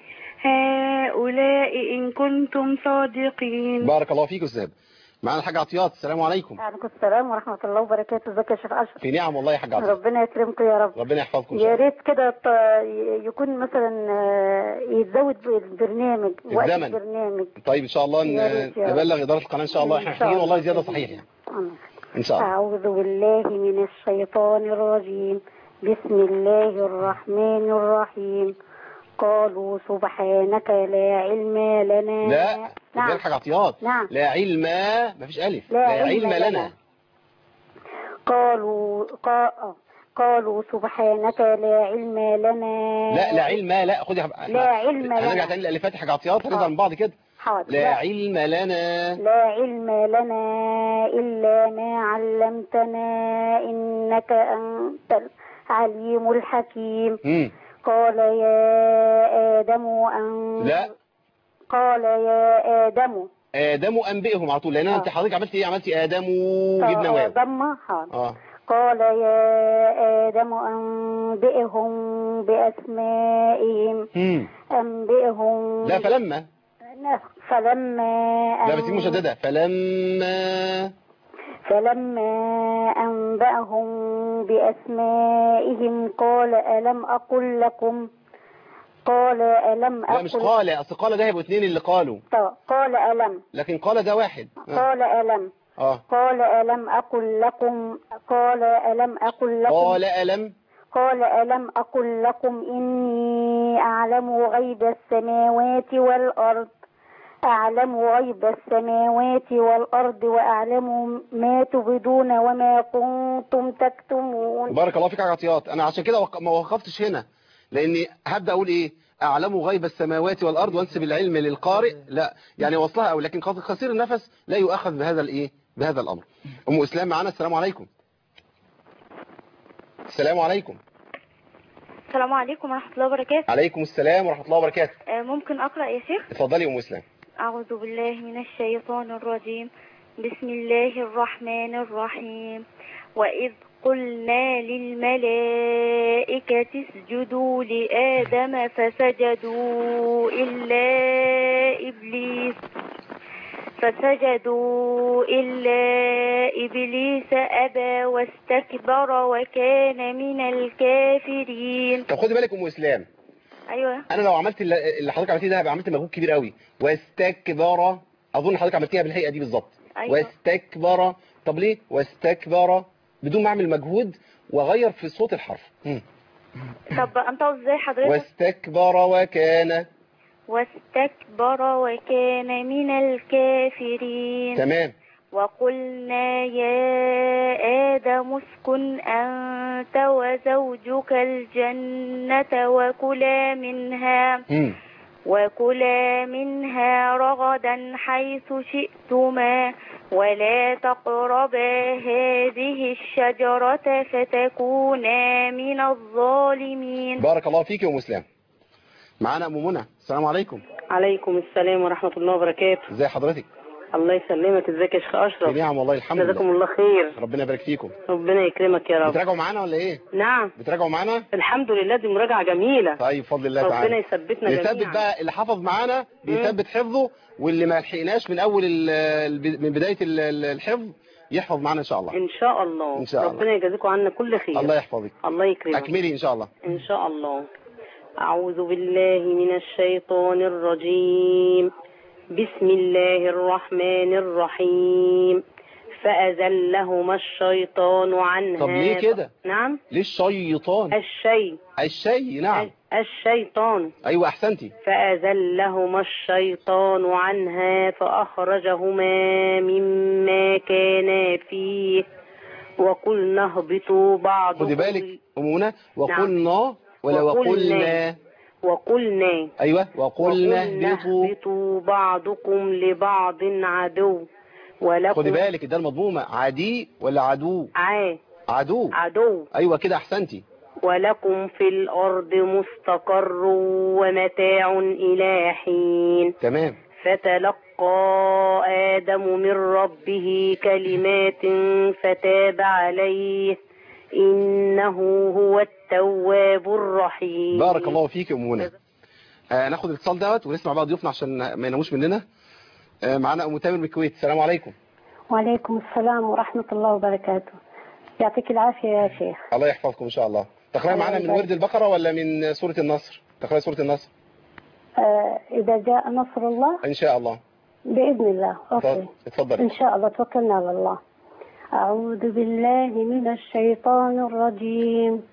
S5: هؤلاء إن كنتم صادقين
S2: بارك الله فيك استاذ معانا الحاج عطيات السلام عليكم
S6: وعليكم السلام ورحمة الله وبركاته ازيك يا شيخ أشرف
S2: في نعم والله يا حاج عطيات
S6: ربنا يكرمكم يا رب
S2: ربنا يحفظكم إن
S6: يا
S2: شاء الله.
S6: ريت كده ط- يكون مثلا آه، يتزود البرنامج وقت
S2: الزمن.
S6: البرنامج
S2: طيب ان شاء الله
S6: يا ريت
S2: ن-
S6: يا رب.
S2: نبلغ اداره القناه ان شاء الله احنا
S6: إن شاء
S2: محتاجين والله
S6: الله.
S2: زياده صحيح يعني
S6: آه.
S2: ان شاء الله
S6: أعوذ بالله من الشيطان الرجيم بسم الله الرحمن الرحيم قالوا سبحانك لا علم لنا
S2: لا خد
S6: نعم
S2: بالك حاجة عطيات
S6: نعم.
S2: لا علم مفيش ألف
S6: لا
S2: لا
S6: علم
S2: علم
S6: لنا.
S2: لنا
S6: قالوا قا- قالوا سبحانك لا علم لنا
S2: لا لا علم لا خدي حب...
S6: لا علم
S2: هنرجع
S6: لنا.
S2: تاني للألفات حاجة عطيات هنرجع
S6: آه.
S2: من بعض كده
S6: حاضر
S2: لا علم لنا
S6: لا علم لنا إلا ما علمتنا إنك أنت العليم الحكيم
S2: مم.
S6: قال يا آدم أن
S2: لا
S6: قال يا آدم
S2: آدم أنبئهم على طول لأن
S6: آه.
S2: أنت حضرتك عملتي إيه عملتي آدم جبنا واو
S6: ضمة حاضر
S2: اه
S6: قال يا آدم أنبئهم بأسمائهم
S2: مم.
S6: أنبئهم
S2: لا فلما
S6: فلما
S2: لا بس دي مشددة فلما
S6: فلما أنبأهم بأسمائهم قال ألم أقل لكم قال ألم
S2: لا مش
S6: أقل
S2: قال أصل قال ده هيبقوا اتنين اللي قالوا
S6: طب قال ألم
S2: لكن قال ده واحد اه
S6: قال ألم
S2: آه.
S6: قال ألم أقل لكم قال ألم أقل لكم
S2: قال ألم
S6: قال ألم أقل لكم إني أعلم غيب السماوات والأرض أعلم غيب السماوات والأرض وأعلم ما تبدون وما كنتم تكتمون
S2: بارك الله فيك يا عطيات انا عشان كده وق- ما وقفتش هنا لاني هبدا اقول ايه اعلم غيب السماوات والارض وانسب العلم للقارئ لا يعني وصلها او لكن قص- قصير النفس لا يؤخذ بهذا الايه بهذا الامر ام اسلام معانا السلام عليكم السلام عليكم
S5: السلام عليكم ورحمة الله وبركاته
S2: عليكم السلام ورحمه الله وبركاته
S5: آه، ممكن أقرأ يا شيخ
S2: اتفضلي يا ام اسلام
S5: أعوذ بالله من الشيطان الرجيم بسم الله الرحمن الرحيم وإذ قلنا للملائكة اسجدوا لآدم فسجدوا إلا إبليس فسجدوا إلا إبليس أبى واستكبر وكان من الكافرين
S2: طب خدي بالك ام اسلام
S5: أيوة
S2: انا لو عملت اللي اللي حضرتك عملتيه ده هبقى عملت مجهود كبير قوي واستكبر اظن حضرتك عملتيها بالهيئه دي بالظبط
S5: أيوة.
S2: واستكبر طب ليه واستكبر بدون ما اعمل مجهود واغير في صوت الحرف مم.
S5: طب أنت إزاي حضرتك
S2: واستكبر وكان
S5: واستكبر وكان من الكافرين
S2: تمام
S5: وقلنا يا آدم اسكن أنت وزوجك الجنة وكلا منها
S2: مم.
S5: وكلا منها رغدا حيث شئتما ولا تقربا هذه الشجرة فتكونا من الظالمين
S2: بارك الله فيك يا ام اسلام معانا ام منى السلام عليكم
S7: عليكم السلام ورحمة الله وبركاته
S2: ازي حضرتك
S7: الله يسلمك ازيك يا شيخ
S2: في
S7: أشرف
S2: نعم والله الحمد
S7: جزاكم
S2: لله
S7: الله خير
S2: ربنا يبارك فيكم
S7: ربنا يكرمك يا رب
S2: بتراجعوا معانا ولا ايه
S7: نعم
S2: بتراجعوا معانا
S7: الحمد لله دي مراجعة جميلة
S2: طيب بفضل الله
S7: ربنا
S2: تعالى
S7: يثبتنا
S2: يثبت
S7: جميعا
S2: بقى اللي حفظ معانا بيثبت حفظه واللي ما لحقناش من اول ال- ال- من بدايه ال- ال- الحفظ يحفظ معانا ان شاء الله
S7: إن شاء الله
S2: إن شاء الله.
S7: ربنا يجازيكم عنا كل خير
S2: الله يحفظك
S7: الله يكرمك
S2: اكملي ان شاء الله
S7: إن شاء الله أعوذ بالله من الشيطان الرجيم بسم الله الرحمن الرحيم فأزلهما الشيطان عنها
S2: طب ليه كده؟
S7: نعم
S2: ليه الشيطان
S7: الشيء
S2: الشيء نعم
S7: الشيطان
S2: ايوه احسنتي
S7: فأزلهما الشيطان عنها فأخرجهما مما كانا فيه وقلنا اهبطوا بعضكم
S2: خدي بالك ام منى وقلنا ولا
S7: وقلنا.
S2: وقلنا
S7: وقلنا
S2: ايوه وقلنا اهبطوا
S7: اهبطوا بعضكم لبعض عدو ولكم
S2: خدي بالك ده المضمومه عدي ولا عدو
S7: ع-
S2: عدو
S7: عدو
S2: ايوه كده احسنتي
S7: ولكم في الأرض مستقر ومتاع إلى حين
S2: تمام
S7: فتلقى آدم من ربه كلمات فتاب عليه إنه هو التواب الرحيم
S2: بارك الله فيك يا ام منى آه ناخد الاتصال دوت ونسمع بقى ضيوفنا عشان ما يناموش مننا آه معانا ام تامر من الكويت السلام عليكم
S6: وعليكم السلام ورحمة الله وبركاته يعطيك العافية يا شيخ
S2: الله يحفظكم ان شاء الله تقرأي
S6: الله
S2: معانا من
S6: يبارك.
S2: ورد البقرة ولا من سورة النصر تقرأي سورة النصر
S6: آه إذا جاء نصر الله
S2: ان شاء الله
S6: بإذن الله أوكي
S2: اتفضل
S6: إن شاء الله توكلنا على الله أعوذ بالله من الشيطان الرجيم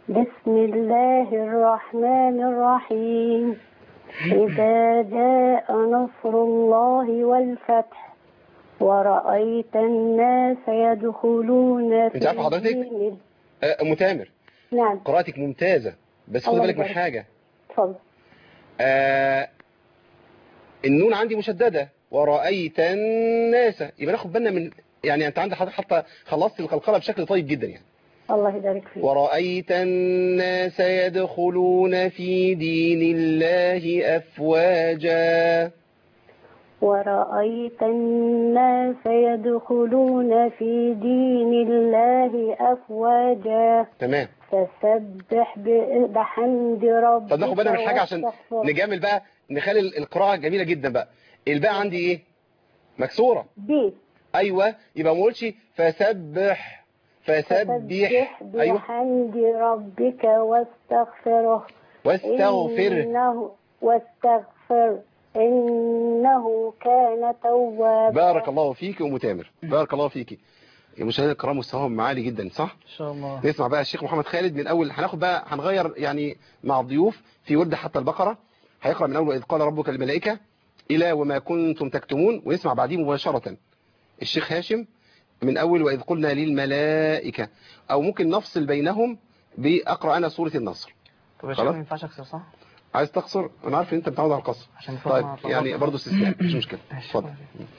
S6: بسم الله الرحمن الرحيم إذا جاء نصر الله والفتح ورأيت الناس يدخلون
S2: أنت عارفة
S6: في
S2: حضرتك؟
S6: دين
S2: آه، أم تامر
S6: نعم
S2: قراءتك ممتازة بس خد
S6: الله
S2: بالك من
S6: يبارك.
S2: حاجة
S6: اتفضل
S2: آه النون عندي مشددة ورأيت الناس يبقى ناخد بالنا من يعني انت عندك حضرتك حتى خلصت القلقلة بشكل طيب جدا يعني
S6: الله يبارك فيك
S2: ورأيت الناس يدخلون في دين الله أفواجا
S6: ورأيت الناس يدخلون في دين الله أفواجا
S2: تمام
S6: فسبح ب- بحمد ربك
S2: طب ناخد بالنا من حاجة عشان
S6: واستغفره.
S2: نجامل بقى نخلي القراءة جميلة جدا بقى الباء عندي ايه مكسورة
S6: بي
S2: ايوه يبقى ما اقولش فسبح فسبح ايوه
S6: بحمد ربك واستغفره
S2: واستغفر
S6: إنه واستغفر إنه كان توابا
S2: بارك الله فيك ام تامر بارك الله فيكي المشاهدين الكرام مستواهم عالي جدا صح
S3: إن شاء الله
S2: نسمع بقى الشيخ محمد خالد من اول هناخد بقى هنغير يعني مع الضيوف في ورد حتى البقره هيقرا من اول اذ قال ربك للملائكه الى وما كنتم تكتمون ونسمع بعديه مباشره الشيخ هاشم من اول واذ قلنا للملائكه او ممكن نفصل بينهم باقرا انا سوره النصر
S4: طب يا
S2: خلاص.
S4: شيخ ما ينفعش اكسر صح
S2: عايز تقصر انا عارف ان انت متعود على القصر
S4: عشان الفرق
S2: طيب
S4: مع الفرق.
S2: يعني برضه استثناء مش مشكله
S4: ماشي.
S2: اتفضل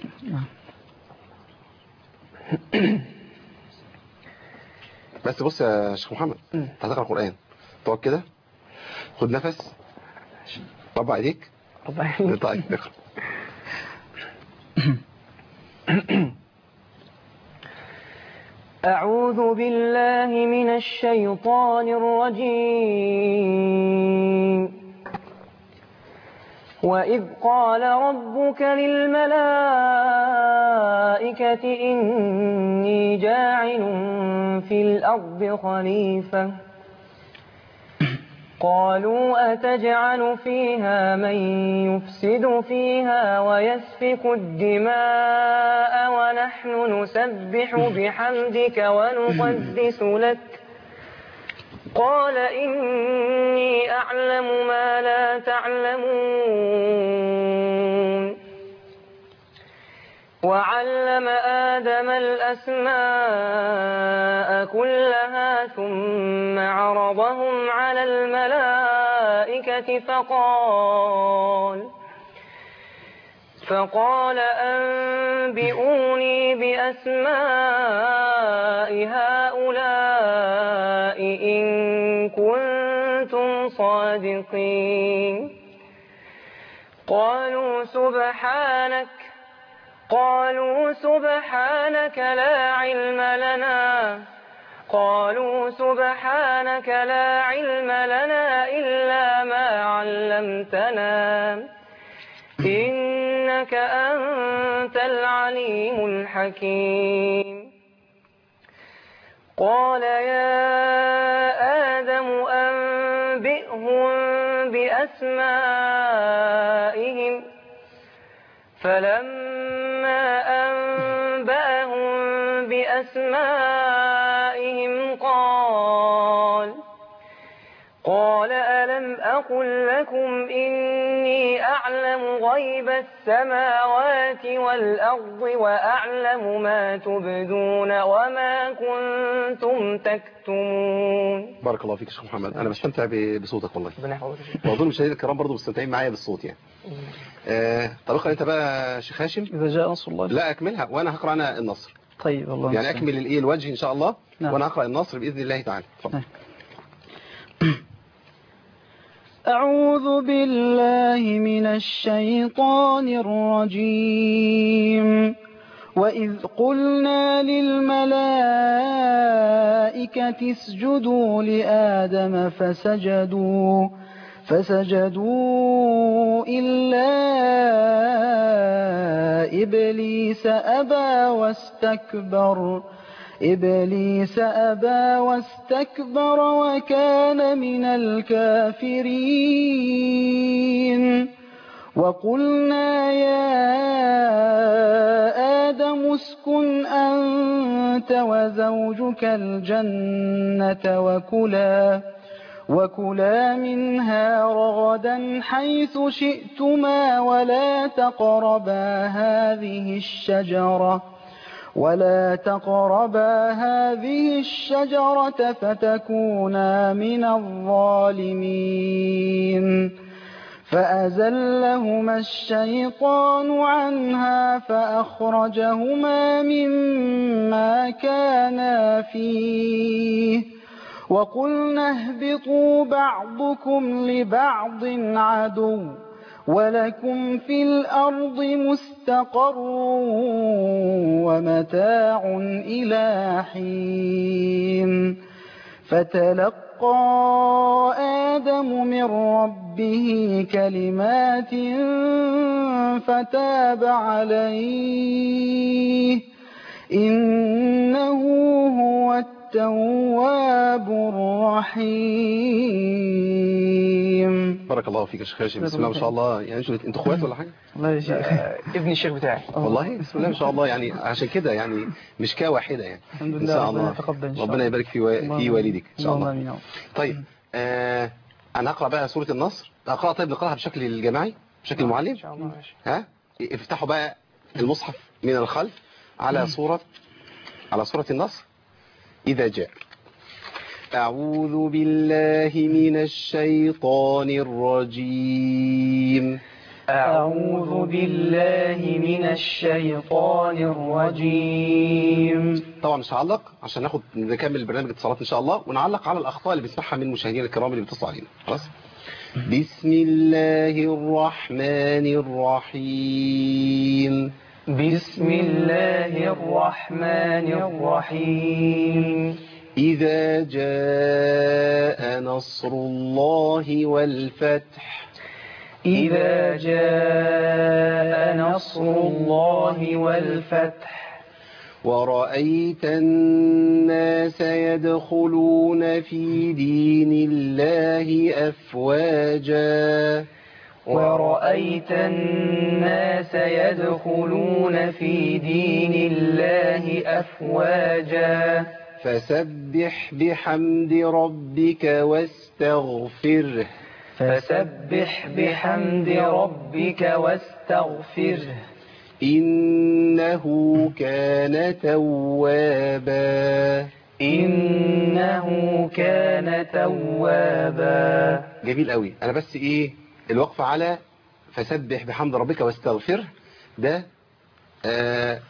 S2: بس بص يا شيخ محمد انت هتقرا القران تقعد كده خد نفس طبع ايديك
S4: ربنا يعينك.
S2: طيب اقرا
S4: أعوذ بالله من الشيطان الرجيم وإذ قال ربك للملائكة إني جاعل في الأرض خليفة قالوا أتجعل فيها من يفسد فيها ويسفك الدماء ونحن نسبح بحمدك ونقدس لك قال إني أعلم ما لا تعلمون وعلم آدم الأسماء كلها ثم عرضهم على الملائكة فقال فقال أنبئوني بأسماء هؤلاء إن كنتم صادقين قالوا سبحانك قالوا سبحانك لا علم لنا قالوا سبحانك لا علم لنا إلا ما علمتنا إنك أنت العليم الحكيم قال يا آدم أنبئهم بأسمائهم فلما أنبأهم بأسمائهم قال قال ألم أقل لكم إني أعلم غيب السماوات والأرض وأعلم ما تبدون وما كنتم تكتمون
S2: بارك الله فيك يا شيخ محمد انا بستمتع ب- بصوتك والله
S4: ربنا يحفظك
S2: واظن المشاهدين الكرام برضه مستمتعين معايا بالصوت يعني آه طب اقرا انت بقى يا شيخ هاشم
S3: إذا جاء نصر الله
S2: لا اكملها وانا هقرا انا النصر
S3: طيب الله
S2: يعني
S3: المستعان.
S2: اكمل الايه الوجه ان شاء الله
S3: نعم.
S2: وانا هقرا النصر باذن الله تعالى اتفضل
S3: نعم. أعوذ بالله من الشيطان الرجيم وإذ قلنا للملائكة اسجدوا لآدم فسجدوا فسجدوا إلا إبليس أبى واستكبر إبليس أبى واستكبر وكان من الكافرين وقلنا يا آدم اسكن أنت وزوجك الجنة وكلا وكلا منها رغدا حيث شئتما ولا تقربا هذه الشجرة ولا تقربا هذه الشجرة فتكونا من الظالمين فأزلهما الشيطان عنها فأخرجهما مما كانا فيه وقلنا اهبطوا بعضكم لبعض عدو ولكم في الأرض مستقر ومتاع إلى حين فتلقى آدم من ربه كلمات فتاب عليه إنه هو التواب الرحيم
S2: بارك الله فيك يا شيخ هاشم بسم الله ما شاء الله يعني انتوا انتوا اخوات ولا حاجه
S3: الله يا شيخ
S8: ابن الشيخ بتاعي
S2: والله بسم الله ما شاء الله يعني عشان كده يعني مش كا واحده يعني
S3: الحمد
S2: ان
S3: لله
S2: شاء
S3: ربنا
S2: الله
S3: يتقبل إن شاء
S2: ربنا
S3: الله.
S2: يبارك في و... في
S3: اللهم
S2: والدك ان شاء
S3: اللهم
S2: الله
S3: آمين يا رب.
S2: طيب آه انا هقرا بقى سوره النصر اقرا طيب نقراها بشكل الجماعي بشكل المعلم
S8: ان شاء الله ماشي
S2: ها افتحوا بقى المصحف من الخلف على سورة على سورة النصر إذا جاء أعوذ بالله من الشيطان الرجيم
S8: أعوذ بالله من الشيطان الرجيم
S2: طبعا مش هعلق عشان ناخد نكمل برنامج اتصالات إن شاء الله ونعلق على الأخطاء اللي بنسمعها من مشاهدينا الكرام اللي بيتصلوا علينا خلاص بسم الله الرحمن الرحيم
S8: بسم الله الرحمن الرحيم
S2: إذا جاء نصر الله والفتح
S8: إذا جاء نصر الله والفتح
S2: ورأيت الناس يدخلون في دين الله أفواجا
S8: ورأيت الناس يدخلون في دين الله أفواجا
S2: فسبح بحمد ربك واستغفره
S8: فسبح بحمد ربك واستغفره
S2: إنه كان توابا
S8: إنه كان توابا
S2: جميل قوي انا بس ايه الوقف على فسبح بحمد ربك واستغفره ده آه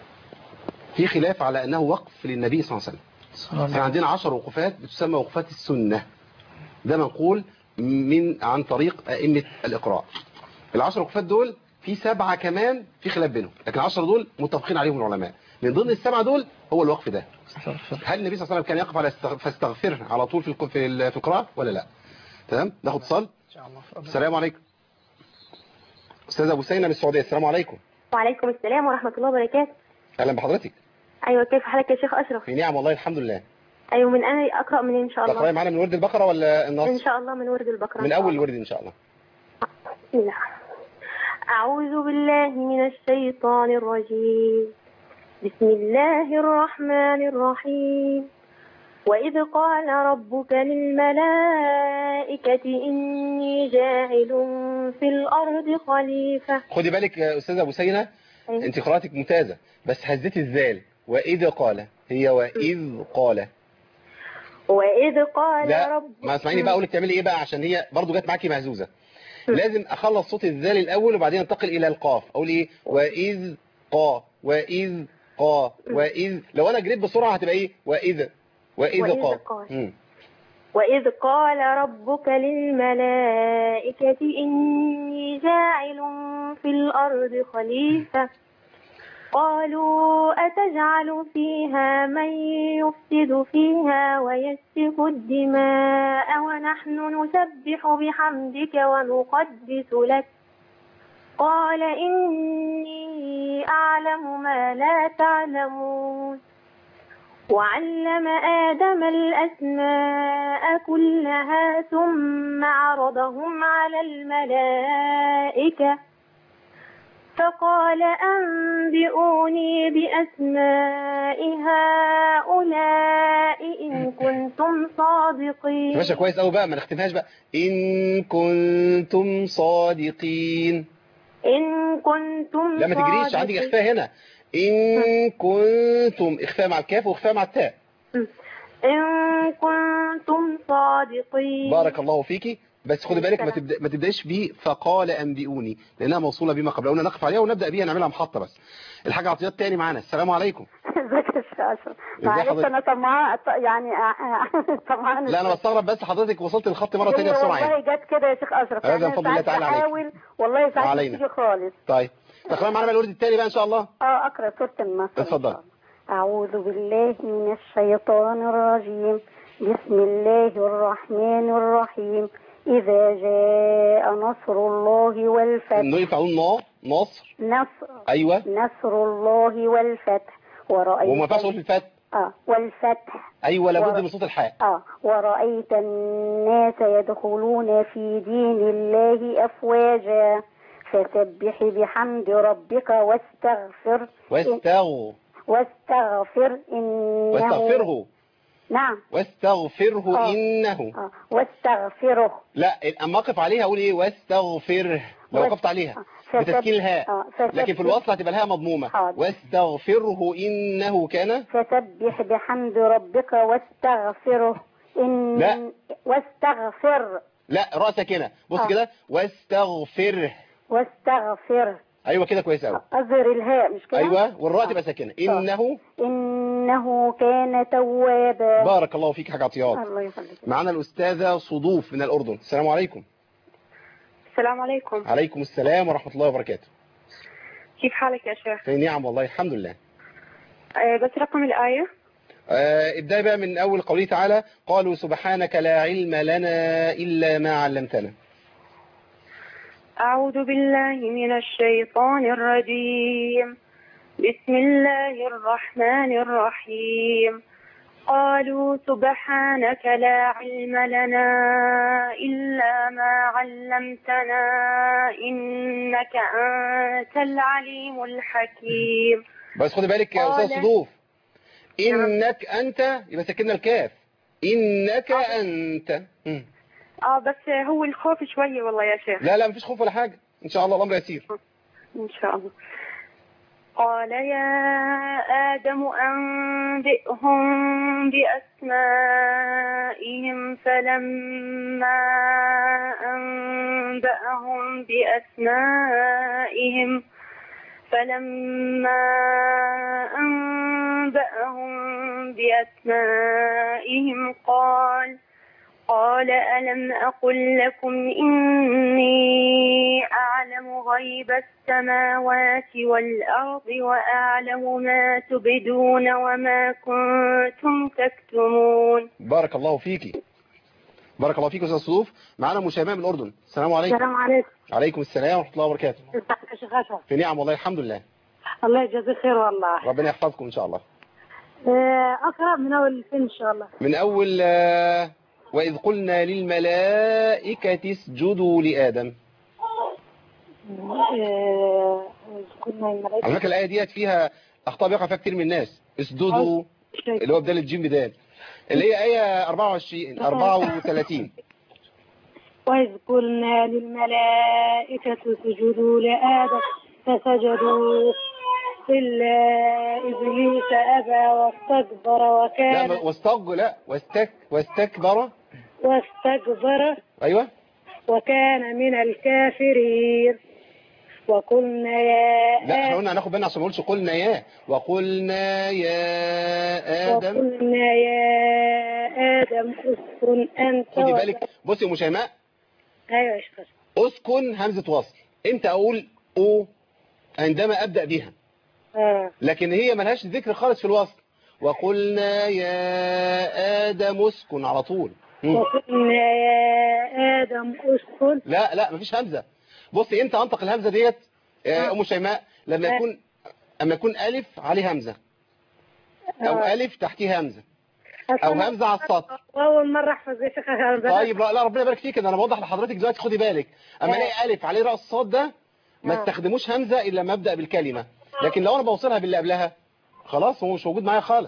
S2: في خلاف على انه وقف للنبي صلى الله عليه وسلم احنا عندنا عشر وقفات بتسمى وقفات السنة ده منقول من عن طريق ائمة الاقراء العشر وقفات دول في سبعة كمان في خلاف بينهم لكن العشرة دول متفقين عليهم العلماء من ضمن السبعة دول هو الوقف ده هل النبي صلى الله عليه وسلم كان يقف على استغ- فاستغفره على طول في الق- في ال- في القراءة ولا لا تمام ناخد اتصال السلام عليكم استاذ ابو سينا من السعوديه السلام عليكم
S6: وعليكم السلام ورحمة الله وبركاته
S2: اهلا بحضرتك
S6: أيوة كيف حالك يا شيخ أشرف
S2: في نعم والله الحمد لله
S6: أيوة من أنا أقرأ من إن شاء
S2: تقراي
S6: الله
S2: معانا من ورد البقره ولا
S6: إن
S2: النصر
S6: شاء الله من ورد البقرة إن
S2: من
S6: شاء
S2: اول
S6: الله.
S2: الورد ان شاء الله
S6: بسم الله أعوذ بالله من الشيطان الرجيم بسم الله الرحمن الرحيم وإذ قال ربك للملائكة إني جاعل في الأرض خليفة
S2: خدي بالك يا استاذ ابو سينا
S6: أيوة.
S2: انت قراءتك ممتازه بس هزيتي الذال واذ قال هي واذ قال
S6: وإذ قال
S2: لا
S6: رب
S2: ما اسمعيني بقى اقول لك تعملي ايه بقى عشان هي برضو جت معاكي مهزوزه لازم اخلص صوت الذال الاول وبعدين انتقل الى القاف اقول ايه واذ قا واذ قا واذ لو انا جريت بسرعه هتبقى ايه واذ واذ
S6: وإذ
S2: قا
S6: قال.
S2: مم.
S6: وإذ قال ربك للملائكة إني جاعل في الأرض خليفة قالوا أتجعل فيها من يفسد فيها ويسفك الدماء ونحن نسبح بحمدك ونقدس لك قال إني أعلم ما لا تعلمون وعلم آدم الأسماء كلها ثم عرضهم على الملائكة فقال أنبئوني بأسماء هؤلاء إن كنتم
S9: كنتم صادقين
S2: ماشي كويس قوي بقى ما نختمهاش بقى ان كنتم صادقين
S9: إن كنتم
S2: لا ما تجريش عندك
S9: صادقين.
S2: اخفاء هنا ان كنتم اخفاء مع الكاف واخفاء مع التاء
S9: إن كنتم صادقين
S2: بارك الله فيكي بس خدي بالك ما تبدا ما تبداش بيه فقال انبئوني لانها موصوله بما قبل قلنا نقف عليها ونبدا بيها نعملها محطه بس الحاجه عطيات تاني معانا السلام عليكم
S6: ازيك يا شيخ اشرف
S2: ازي
S6: معلش
S2: حضرتك؟
S6: انا طمعان يعني طمعان
S2: لا انا بستغرب بس حضرتك وصلت الخط مره ثانيه بسرعه
S6: والله
S2: يعني
S6: جت كده يا شيخ اشرف
S2: هذا
S6: يعني
S2: من فضل الله
S6: ساعات
S2: تعالى عليك.
S6: بحاول والله ساعات
S2: وعلينا.
S6: بتيجي خالص
S2: طيب تقرأ معانا بقى الورد التاني بقى ان شاء الله
S6: اه اقرا سوره النصر
S2: اتفضل
S6: أعوذ بالله من الشيطان الرجيم بسم الله الرحمن الرحيم إذا جاء نصر الله والفتح
S2: انه ينفع نقول نا نصر
S6: نصر
S2: ايوه
S6: نصر الله والفتح ورأيت
S2: وما ينفعش نقول في الفتح
S6: آه والفتح
S2: ايوه لابد
S6: ور-
S2: من صوت الحاء
S6: آه ورأيت الناس يدخلون في دين الله أفواجا فسبح بحمد ربك واستغفر
S2: واستغ
S6: واستغفر إنه
S2: واستغفره
S6: نعم
S2: واستغفره
S6: آه.
S2: انه
S6: آه. واستغفره
S2: لا اما اقف عليها اقول ايه واستغفره لو
S6: واست-
S2: وقفت عليها
S6: فسب-
S2: بتسكين الهاء
S6: آه. فسبح-
S2: لكن في الوصل هتبقى الهاء مضمومه
S6: حاضر.
S2: واستغفره انه كان
S6: فسبح بحمد ربك واستغفره إن
S2: لا.
S6: واستغفر
S2: لا راسك هنا بص
S6: آه.
S2: كده واستغفره
S6: واستغفر
S2: ايوه كده كويس قوي
S6: أظهر الهاء مش كده
S2: ايوه والراء
S6: آه.
S2: تبقى ساكنه انه
S6: إنه كان توابا
S2: بارك الله فيك حاجه عطيات
S6: الله يخليك
S2: معانا الاستاذه صدوف من الاردن السلام عليكم
S5: السلام عليكم
S2: عليكم السلام ورحمه الله وبركاته
S5: كيف حالك يا شيخ
S2: في نعم والله الحمد لله
S5: آه، بس رقم الآية
S2: آه، ابدأ بقى من أول قوله تعالى قالوا سبحانك لا علم لنا إلا ما علمتنا
S5: أعوذ بالله من الشيطان الرجيم بسم الله الرحمن الرحيم قالوا سبحانك لا علم لنا إلا ما علمتنا إنك أنت العليم الحكيم
S2: بس خد بالك يا
S5: قال-
S2: أستاذ صدوف إنك أنت يبقى سكننا الكاف إنك أنت مم.
S5: آه بس هو الخوف شوية والله يا شيخ
S2: لا لا مفيش خوف ولا حاجة إن شاء الله الأمر يسير
S5: إن شاء الله قال يا آدم أنبئهم بأسمائهم فلما أنبأهم بأسمائهم فلما أنبأهم بأسمائهم قال قال ألم أقل لكم إني أعلم غيب السماوات والأرض وأعلم ما تبدون وما كنتم تكتمون
S2: بارك الله فيكي بارك الله فيك يا أستاذ صدوف معانا مشاهمة من الأردن السلام عليكم
S6: السلام عليكم
S2: عليكم السلام ورحمة الله وبركاته
S6: ازيك يا شيخ اشرف
S2: في نعم والله الحمد لله
S6: الله يجزيك خير والله
S2: ربنا يحفظكم إن شاء الله
S6: آه، اقرا من اول الفيلم ان شاء الله
S2: من أول آه، وإذ قلنا للملائكة اسجدوا لآدم
S6: آه، كنا الملائكة
S2: على فكرة الآية ديت فيها أخطاء بيقع فيها كتير من الناس اسجدوا اللي هو بدال الجيم بدال اللي هي آية 24 34
S6: وإذ قلنا للملائكة اسجدوا لآدم فسجدوا إلا إبليس أبى واستكبر
S2: لا
S6: وكان
S2: ما- واستغ لا واستك واستكبر
S6: واستكبر
S2: أيوه
S6: وكان من الكافرين وقلنا يا
S2: لا احنا
S6: آدم
S2: قلنا هناخد بالنا عشان ما نقولش قلنا يا وقلنا يا آدم
S6: وقلنا يا آدم اسكن أنت
S2: خدي
S6: و-
S2: بالك بصي يا أم شيماء
S6: أيوة يا شيخ
S2: اسكن همزة وصل امتى أقول أو عندما أبدأ بها
S6: آه.
S2: لكن هي ملهاش ذكر خالص في الوصل وقلنا يا آدم اسكن على طول مم.
S6: وقلنا يا آدم اسكن
S2: لا لا مفيش همزة بصي امتى انطق الهمزة ديت يا ام شيماء لما
S6: آه.
S2: يكون اما يكون الف عليه همزة او
S6: آه.
S2: الف تحتيه همزة او
S6: أصلاً
S2: همزة على السطر
S6: وأول مرة أحفظ يا شيخ أنا
S2: طيب لا, لا ربنا يبارك فيك ده انا بوضح لحضرتك دلوقتي خدي بالك اما
S6: آه.
S2: الاقي الف عليه راس صاد ده ما
S6: آه.
S2: استخدموش همزة الا لما ابدا بالكلمة لكن لو انا بوصلها باللي قبلها خلاص هو مش موجود معايا خالص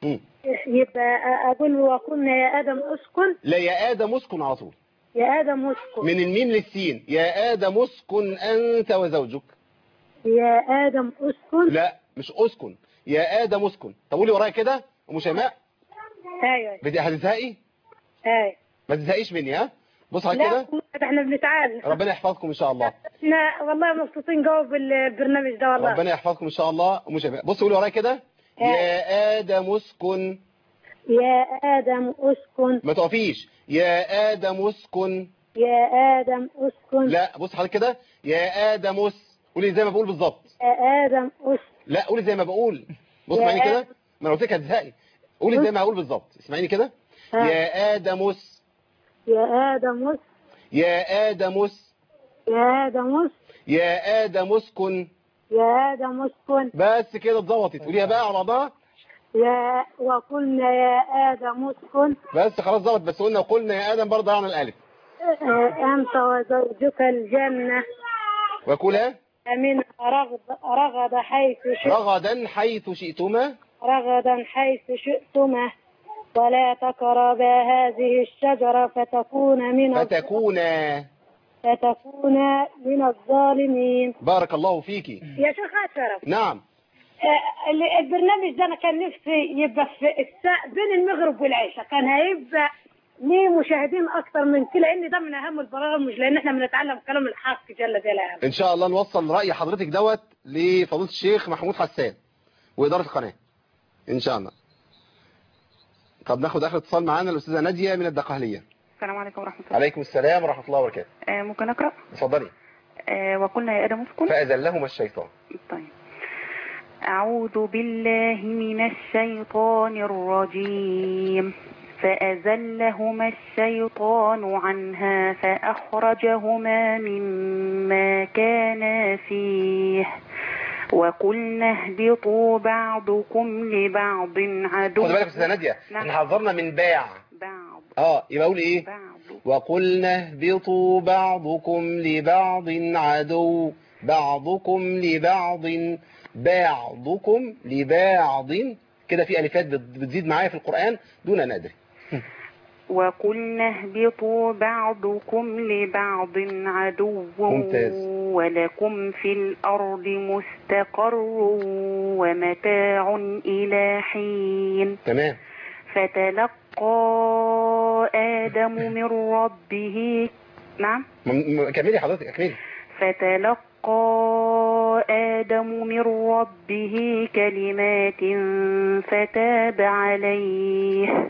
S2: مم.
S9: يبقى أقول وقلنا يا آدم أسكن
S2: لا يا آدم اسكن على طول
S9: يا آدم أسكن
S2: من الميم للسين يا آدم اسكن أنت وزوجك
S9: يا آدم أسكن
S2: لا مش اسكن يا آدم اسكن طب قولي ورايا كده أم شيماء
S9: أيوة
S2: بدي هتزهقي
S9: أيوة
S2: ما تزهقيش مني ها بص على
S9: لا
S2: كده
S9: احنا بنتعالج
S2: ربنا يحفظكم إن شاء الله
S9: احنا والله مبسوطين جوا بالبرنامج ده والله
S2: ربنا يحفظكم إن شاء الله أم شيماء بص قولي ورايا كده يا آدم اسكن
S9: يا آدم أسكن
S2: ما تقفيش يا آدم اسكن
S9: يا آدم أسكن
S2: لا بص حضرتك كده يا آدم اس قولي زي ما بقول بالظبط
S9: يا آدم أسكن
S2: لا قولي زي ما بقول بص
S9: يا
S2: اسمعيني كده
S9: آدم.
S2: ما انا قلت لك هتزهقي قولي زي ما هقول بالظبط اسمعيني كده
S9: ها.
S2: يا آدم اس
S9: يا آدم أسكن
S2: يا آدم اس
S9: يا آدم أسكن
S2: يا آدم اسكن
S9: يا آدم أسكن
S2: بس كده اتظبطت قوليها بقى على بعضها
S9: يا وقلنا يا آدم اسكن
S2: بس خلاص ظبط بس قلنا وقلنا يا آدم برضه ضيعنا الألف
S9: آه، أنت وزوجك الجنة
S2: وكلا
S9: من رغد رغد حيث شئت
S2: رغدا حيث شئتما
S9: رغدا حيث شئتما ولا تقربا هذه الشجرة فتكون من الظ-
S2: فتكونا
S9: فتكون من الظالمين
S2: بارك الله فيكي
S9: يا شيخ أشرف
S2: نعم
S9: آه، ال- البرنامج ده أنا كان نفسي يبقى في الساعة بين المغرب والعشاء كان هيبقى ليه مشاهدين أكتر من كده لأن ده من أهم البرامج لأن إحنا بنتعلم كلام الحق جل جلاله
S2: ان شاء الله نوصل رأي حضرتك دوت لفضيله الشيخ محمود حسان وإدارة القناة ان شاء الله طب ناخد اخر اتصال معانا الاستاذه ناديه من الدقهليه
S10: السلام عليكم ورحمة الله
S2: عليكم السلام ورحمه الله وبركاته
S10: آه ممكن أقرأ
S2: اتفضلي
S10: آه وقلنا يا آدم اسكن
S2: فأذلهما الشيطان
S10: طيب أعوذ بالله من الشيطان الرجيم فأزلهما الشيطان عنها فأخرجهما مما كانا فيه وقلنا اهبطوا بعضكم لبعض عدو
S2: خد بالك يا استاذه ناديه
S10: نعم.
S2: احنا حذرنا من باع
S10: بعض
S2: اه يبقى اقول ايه وقلنا اهبطوا بعضكم لبعض عدو بعضكم لبعض بعضكم لبعض كده في الفات بت- بتزيد معايا في القرآن دون ان ادري
S10: وقلنا اهبطوا بعضكم لبعض عدو
S2: ممتاز.
S10: ولكم في الأرض مستقر ومتاع إلى حين
S2: تمام
S10: فتلقى آدم من ربه نعم
S2: م- م- كملي حضرتك كملي
S10: فتلقى آدم من ربه كلمات فتاب عليه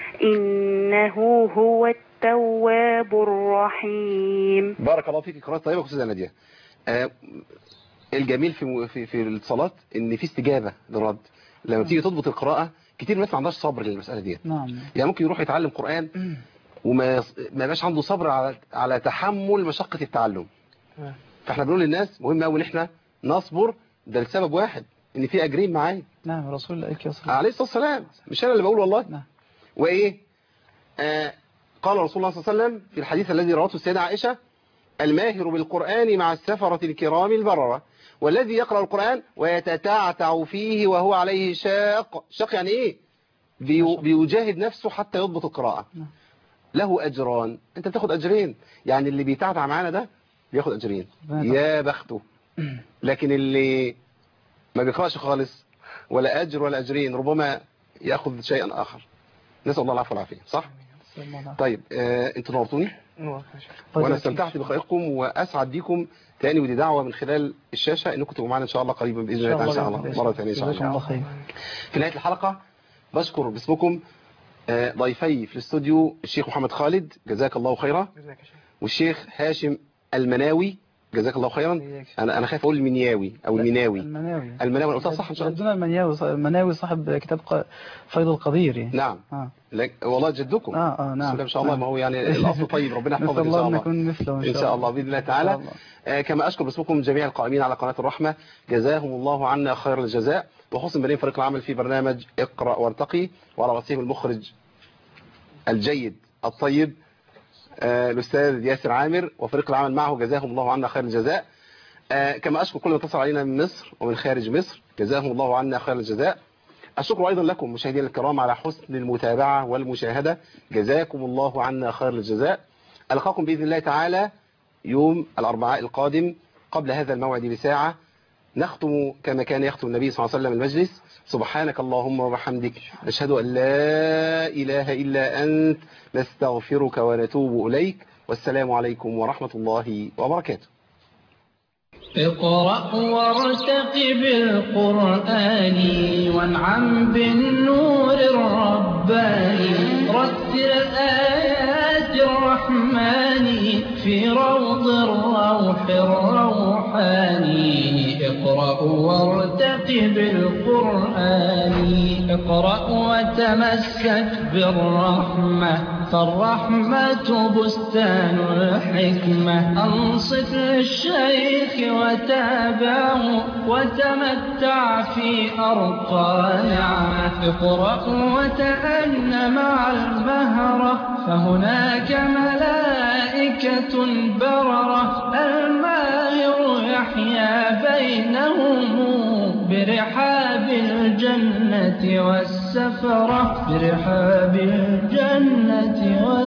S10: إنه هو التواب الرحيم
S2: بارك الله فيك قراءة طيبة يا استاذه ناديه آه الجميل في في في الاتصالات ان في استجابة للرد لما تيجي تضبط القراءة كتير ناس ما عندهاش صبر للمسألة ديت
S3: نعم
S2: يعني ممكن يروح يتعلم قرآن وما يص- ما يبقاش عنده صبر على على تحمل مشقة التعلم فاحنا بنقول للناس مهم قوي ان احنا نصبر ده لسبب واحد ان في اجرين معايا
S3: نعم رسول الله عليه الصلاة
S2: عليه الصلاه والسلام مش انا اللي بقول والله
S3: نعم.
S2: وايه آه قال رسول الله صلى الله عليه وسلم في الحديث الذي رواه السيدة عائشة الماهر بالقرآن مع السفرة الكرام البررة والذي يقرأ القرآن ويتتعتع فيه وهو عليه شاق شاق يعني ايه بيو- بيجاهد نفسه حتى يضبط القراءة له أجران انت بتاخد أجرين يعني اللي بيتعتع معانا ده بياخد أجرين يا بخته لكن اللي ما بيقرأش خالص ولا أجر ولا أجرين ربما يأخذ شيئا آخر نسأل الله العفو والعافية صح؟ طيب آه انتوا نورتوني وانا استمتعت بقائكم واسعد بيكم تاني ودي دعوه من خلال الشاشه انكم تبقوا معانا ان شاء الله قريبا باذن الله تعالى ان شاء الله مره ثانيه ان شاء
S3: جزاكم الله
S2: الله
S3: خير
S2: في نهايه الحلقه بشكر باسمكم آه، ضيفي في الاستوديو الشيخ محمد خالد جزاك الله خيرا والشيخ هاشم المناوي جزاك الله خيرا انا انا خايف اقول المنياوي او المناوي
S3: المناوي
S2: المناوي قلتها صح ان شاء الله
S3: جدنا المنياوي المناوي صاحب كتاب ق- فيض القدير يعني.
S2: نعم
S3: آه.
S2: لك والله جدكم
S3: اه اه
S2: بسم
S3: نعم
S2: الله ما شاء الله
S3: نعم.
S2: ما هو يعني الاصل طيب ربنا يحفظك
S3: نسأل
S2: ان شاء
S3: الله أن
S2: الله
S3: نكون مثله
S2: إن شاء الله بإذن الله تعالى آه، كما أشكر باسمكم جميع القائمين على قناة الرحمة جزاهم الله عنا خير الجزاء وحسن بنين فريق العمل في برنامج اقرأ وارتقي وعلى رأسهم المخرج الجيد الطيب آه، الأستاذ ياسر عامر وفريق العمل معه جزاهم الله عنا خير الجزاء آه، كما أشكر كل من اتصل علينا من مصر ومن خارج مصر جزاهم الله عنا خير الجزاء الشكر أيضا لكم مشاهدينا الكرام على حسن المتابعة والمشاهدة جزاكم الله عنا خير الجزاء ألقاكم بإذن الله تعالى يوم الأربعاء القادم قبل هذا الموعد بساعة نختم كما كان يختم النبي صلى الله عليه وسلم المجلس سبحانك اللهم وبحمدك نشهد أن لا إله إلا أنت نستغفرك ونتوب إليك والسلام عليكم ورحمة الله وبركاته
S1: اقرأ وارتقب القرآن وانعم بالنور الرباني رتل آيات الرحمن في روض الروح الروحاني اقرأ وارتقب القرآن اقرأ وتمسك بالرحمة فالرحمة بستان الحكمة أنصت للشيخ وتابعه وتمتع في أرقى نعمة اقرأ وتأن مع المهرة فهناك ملائكة بررة الماهر يحيا بينهم برحاب الجنة والسفرة برحاب الجنة والسفرة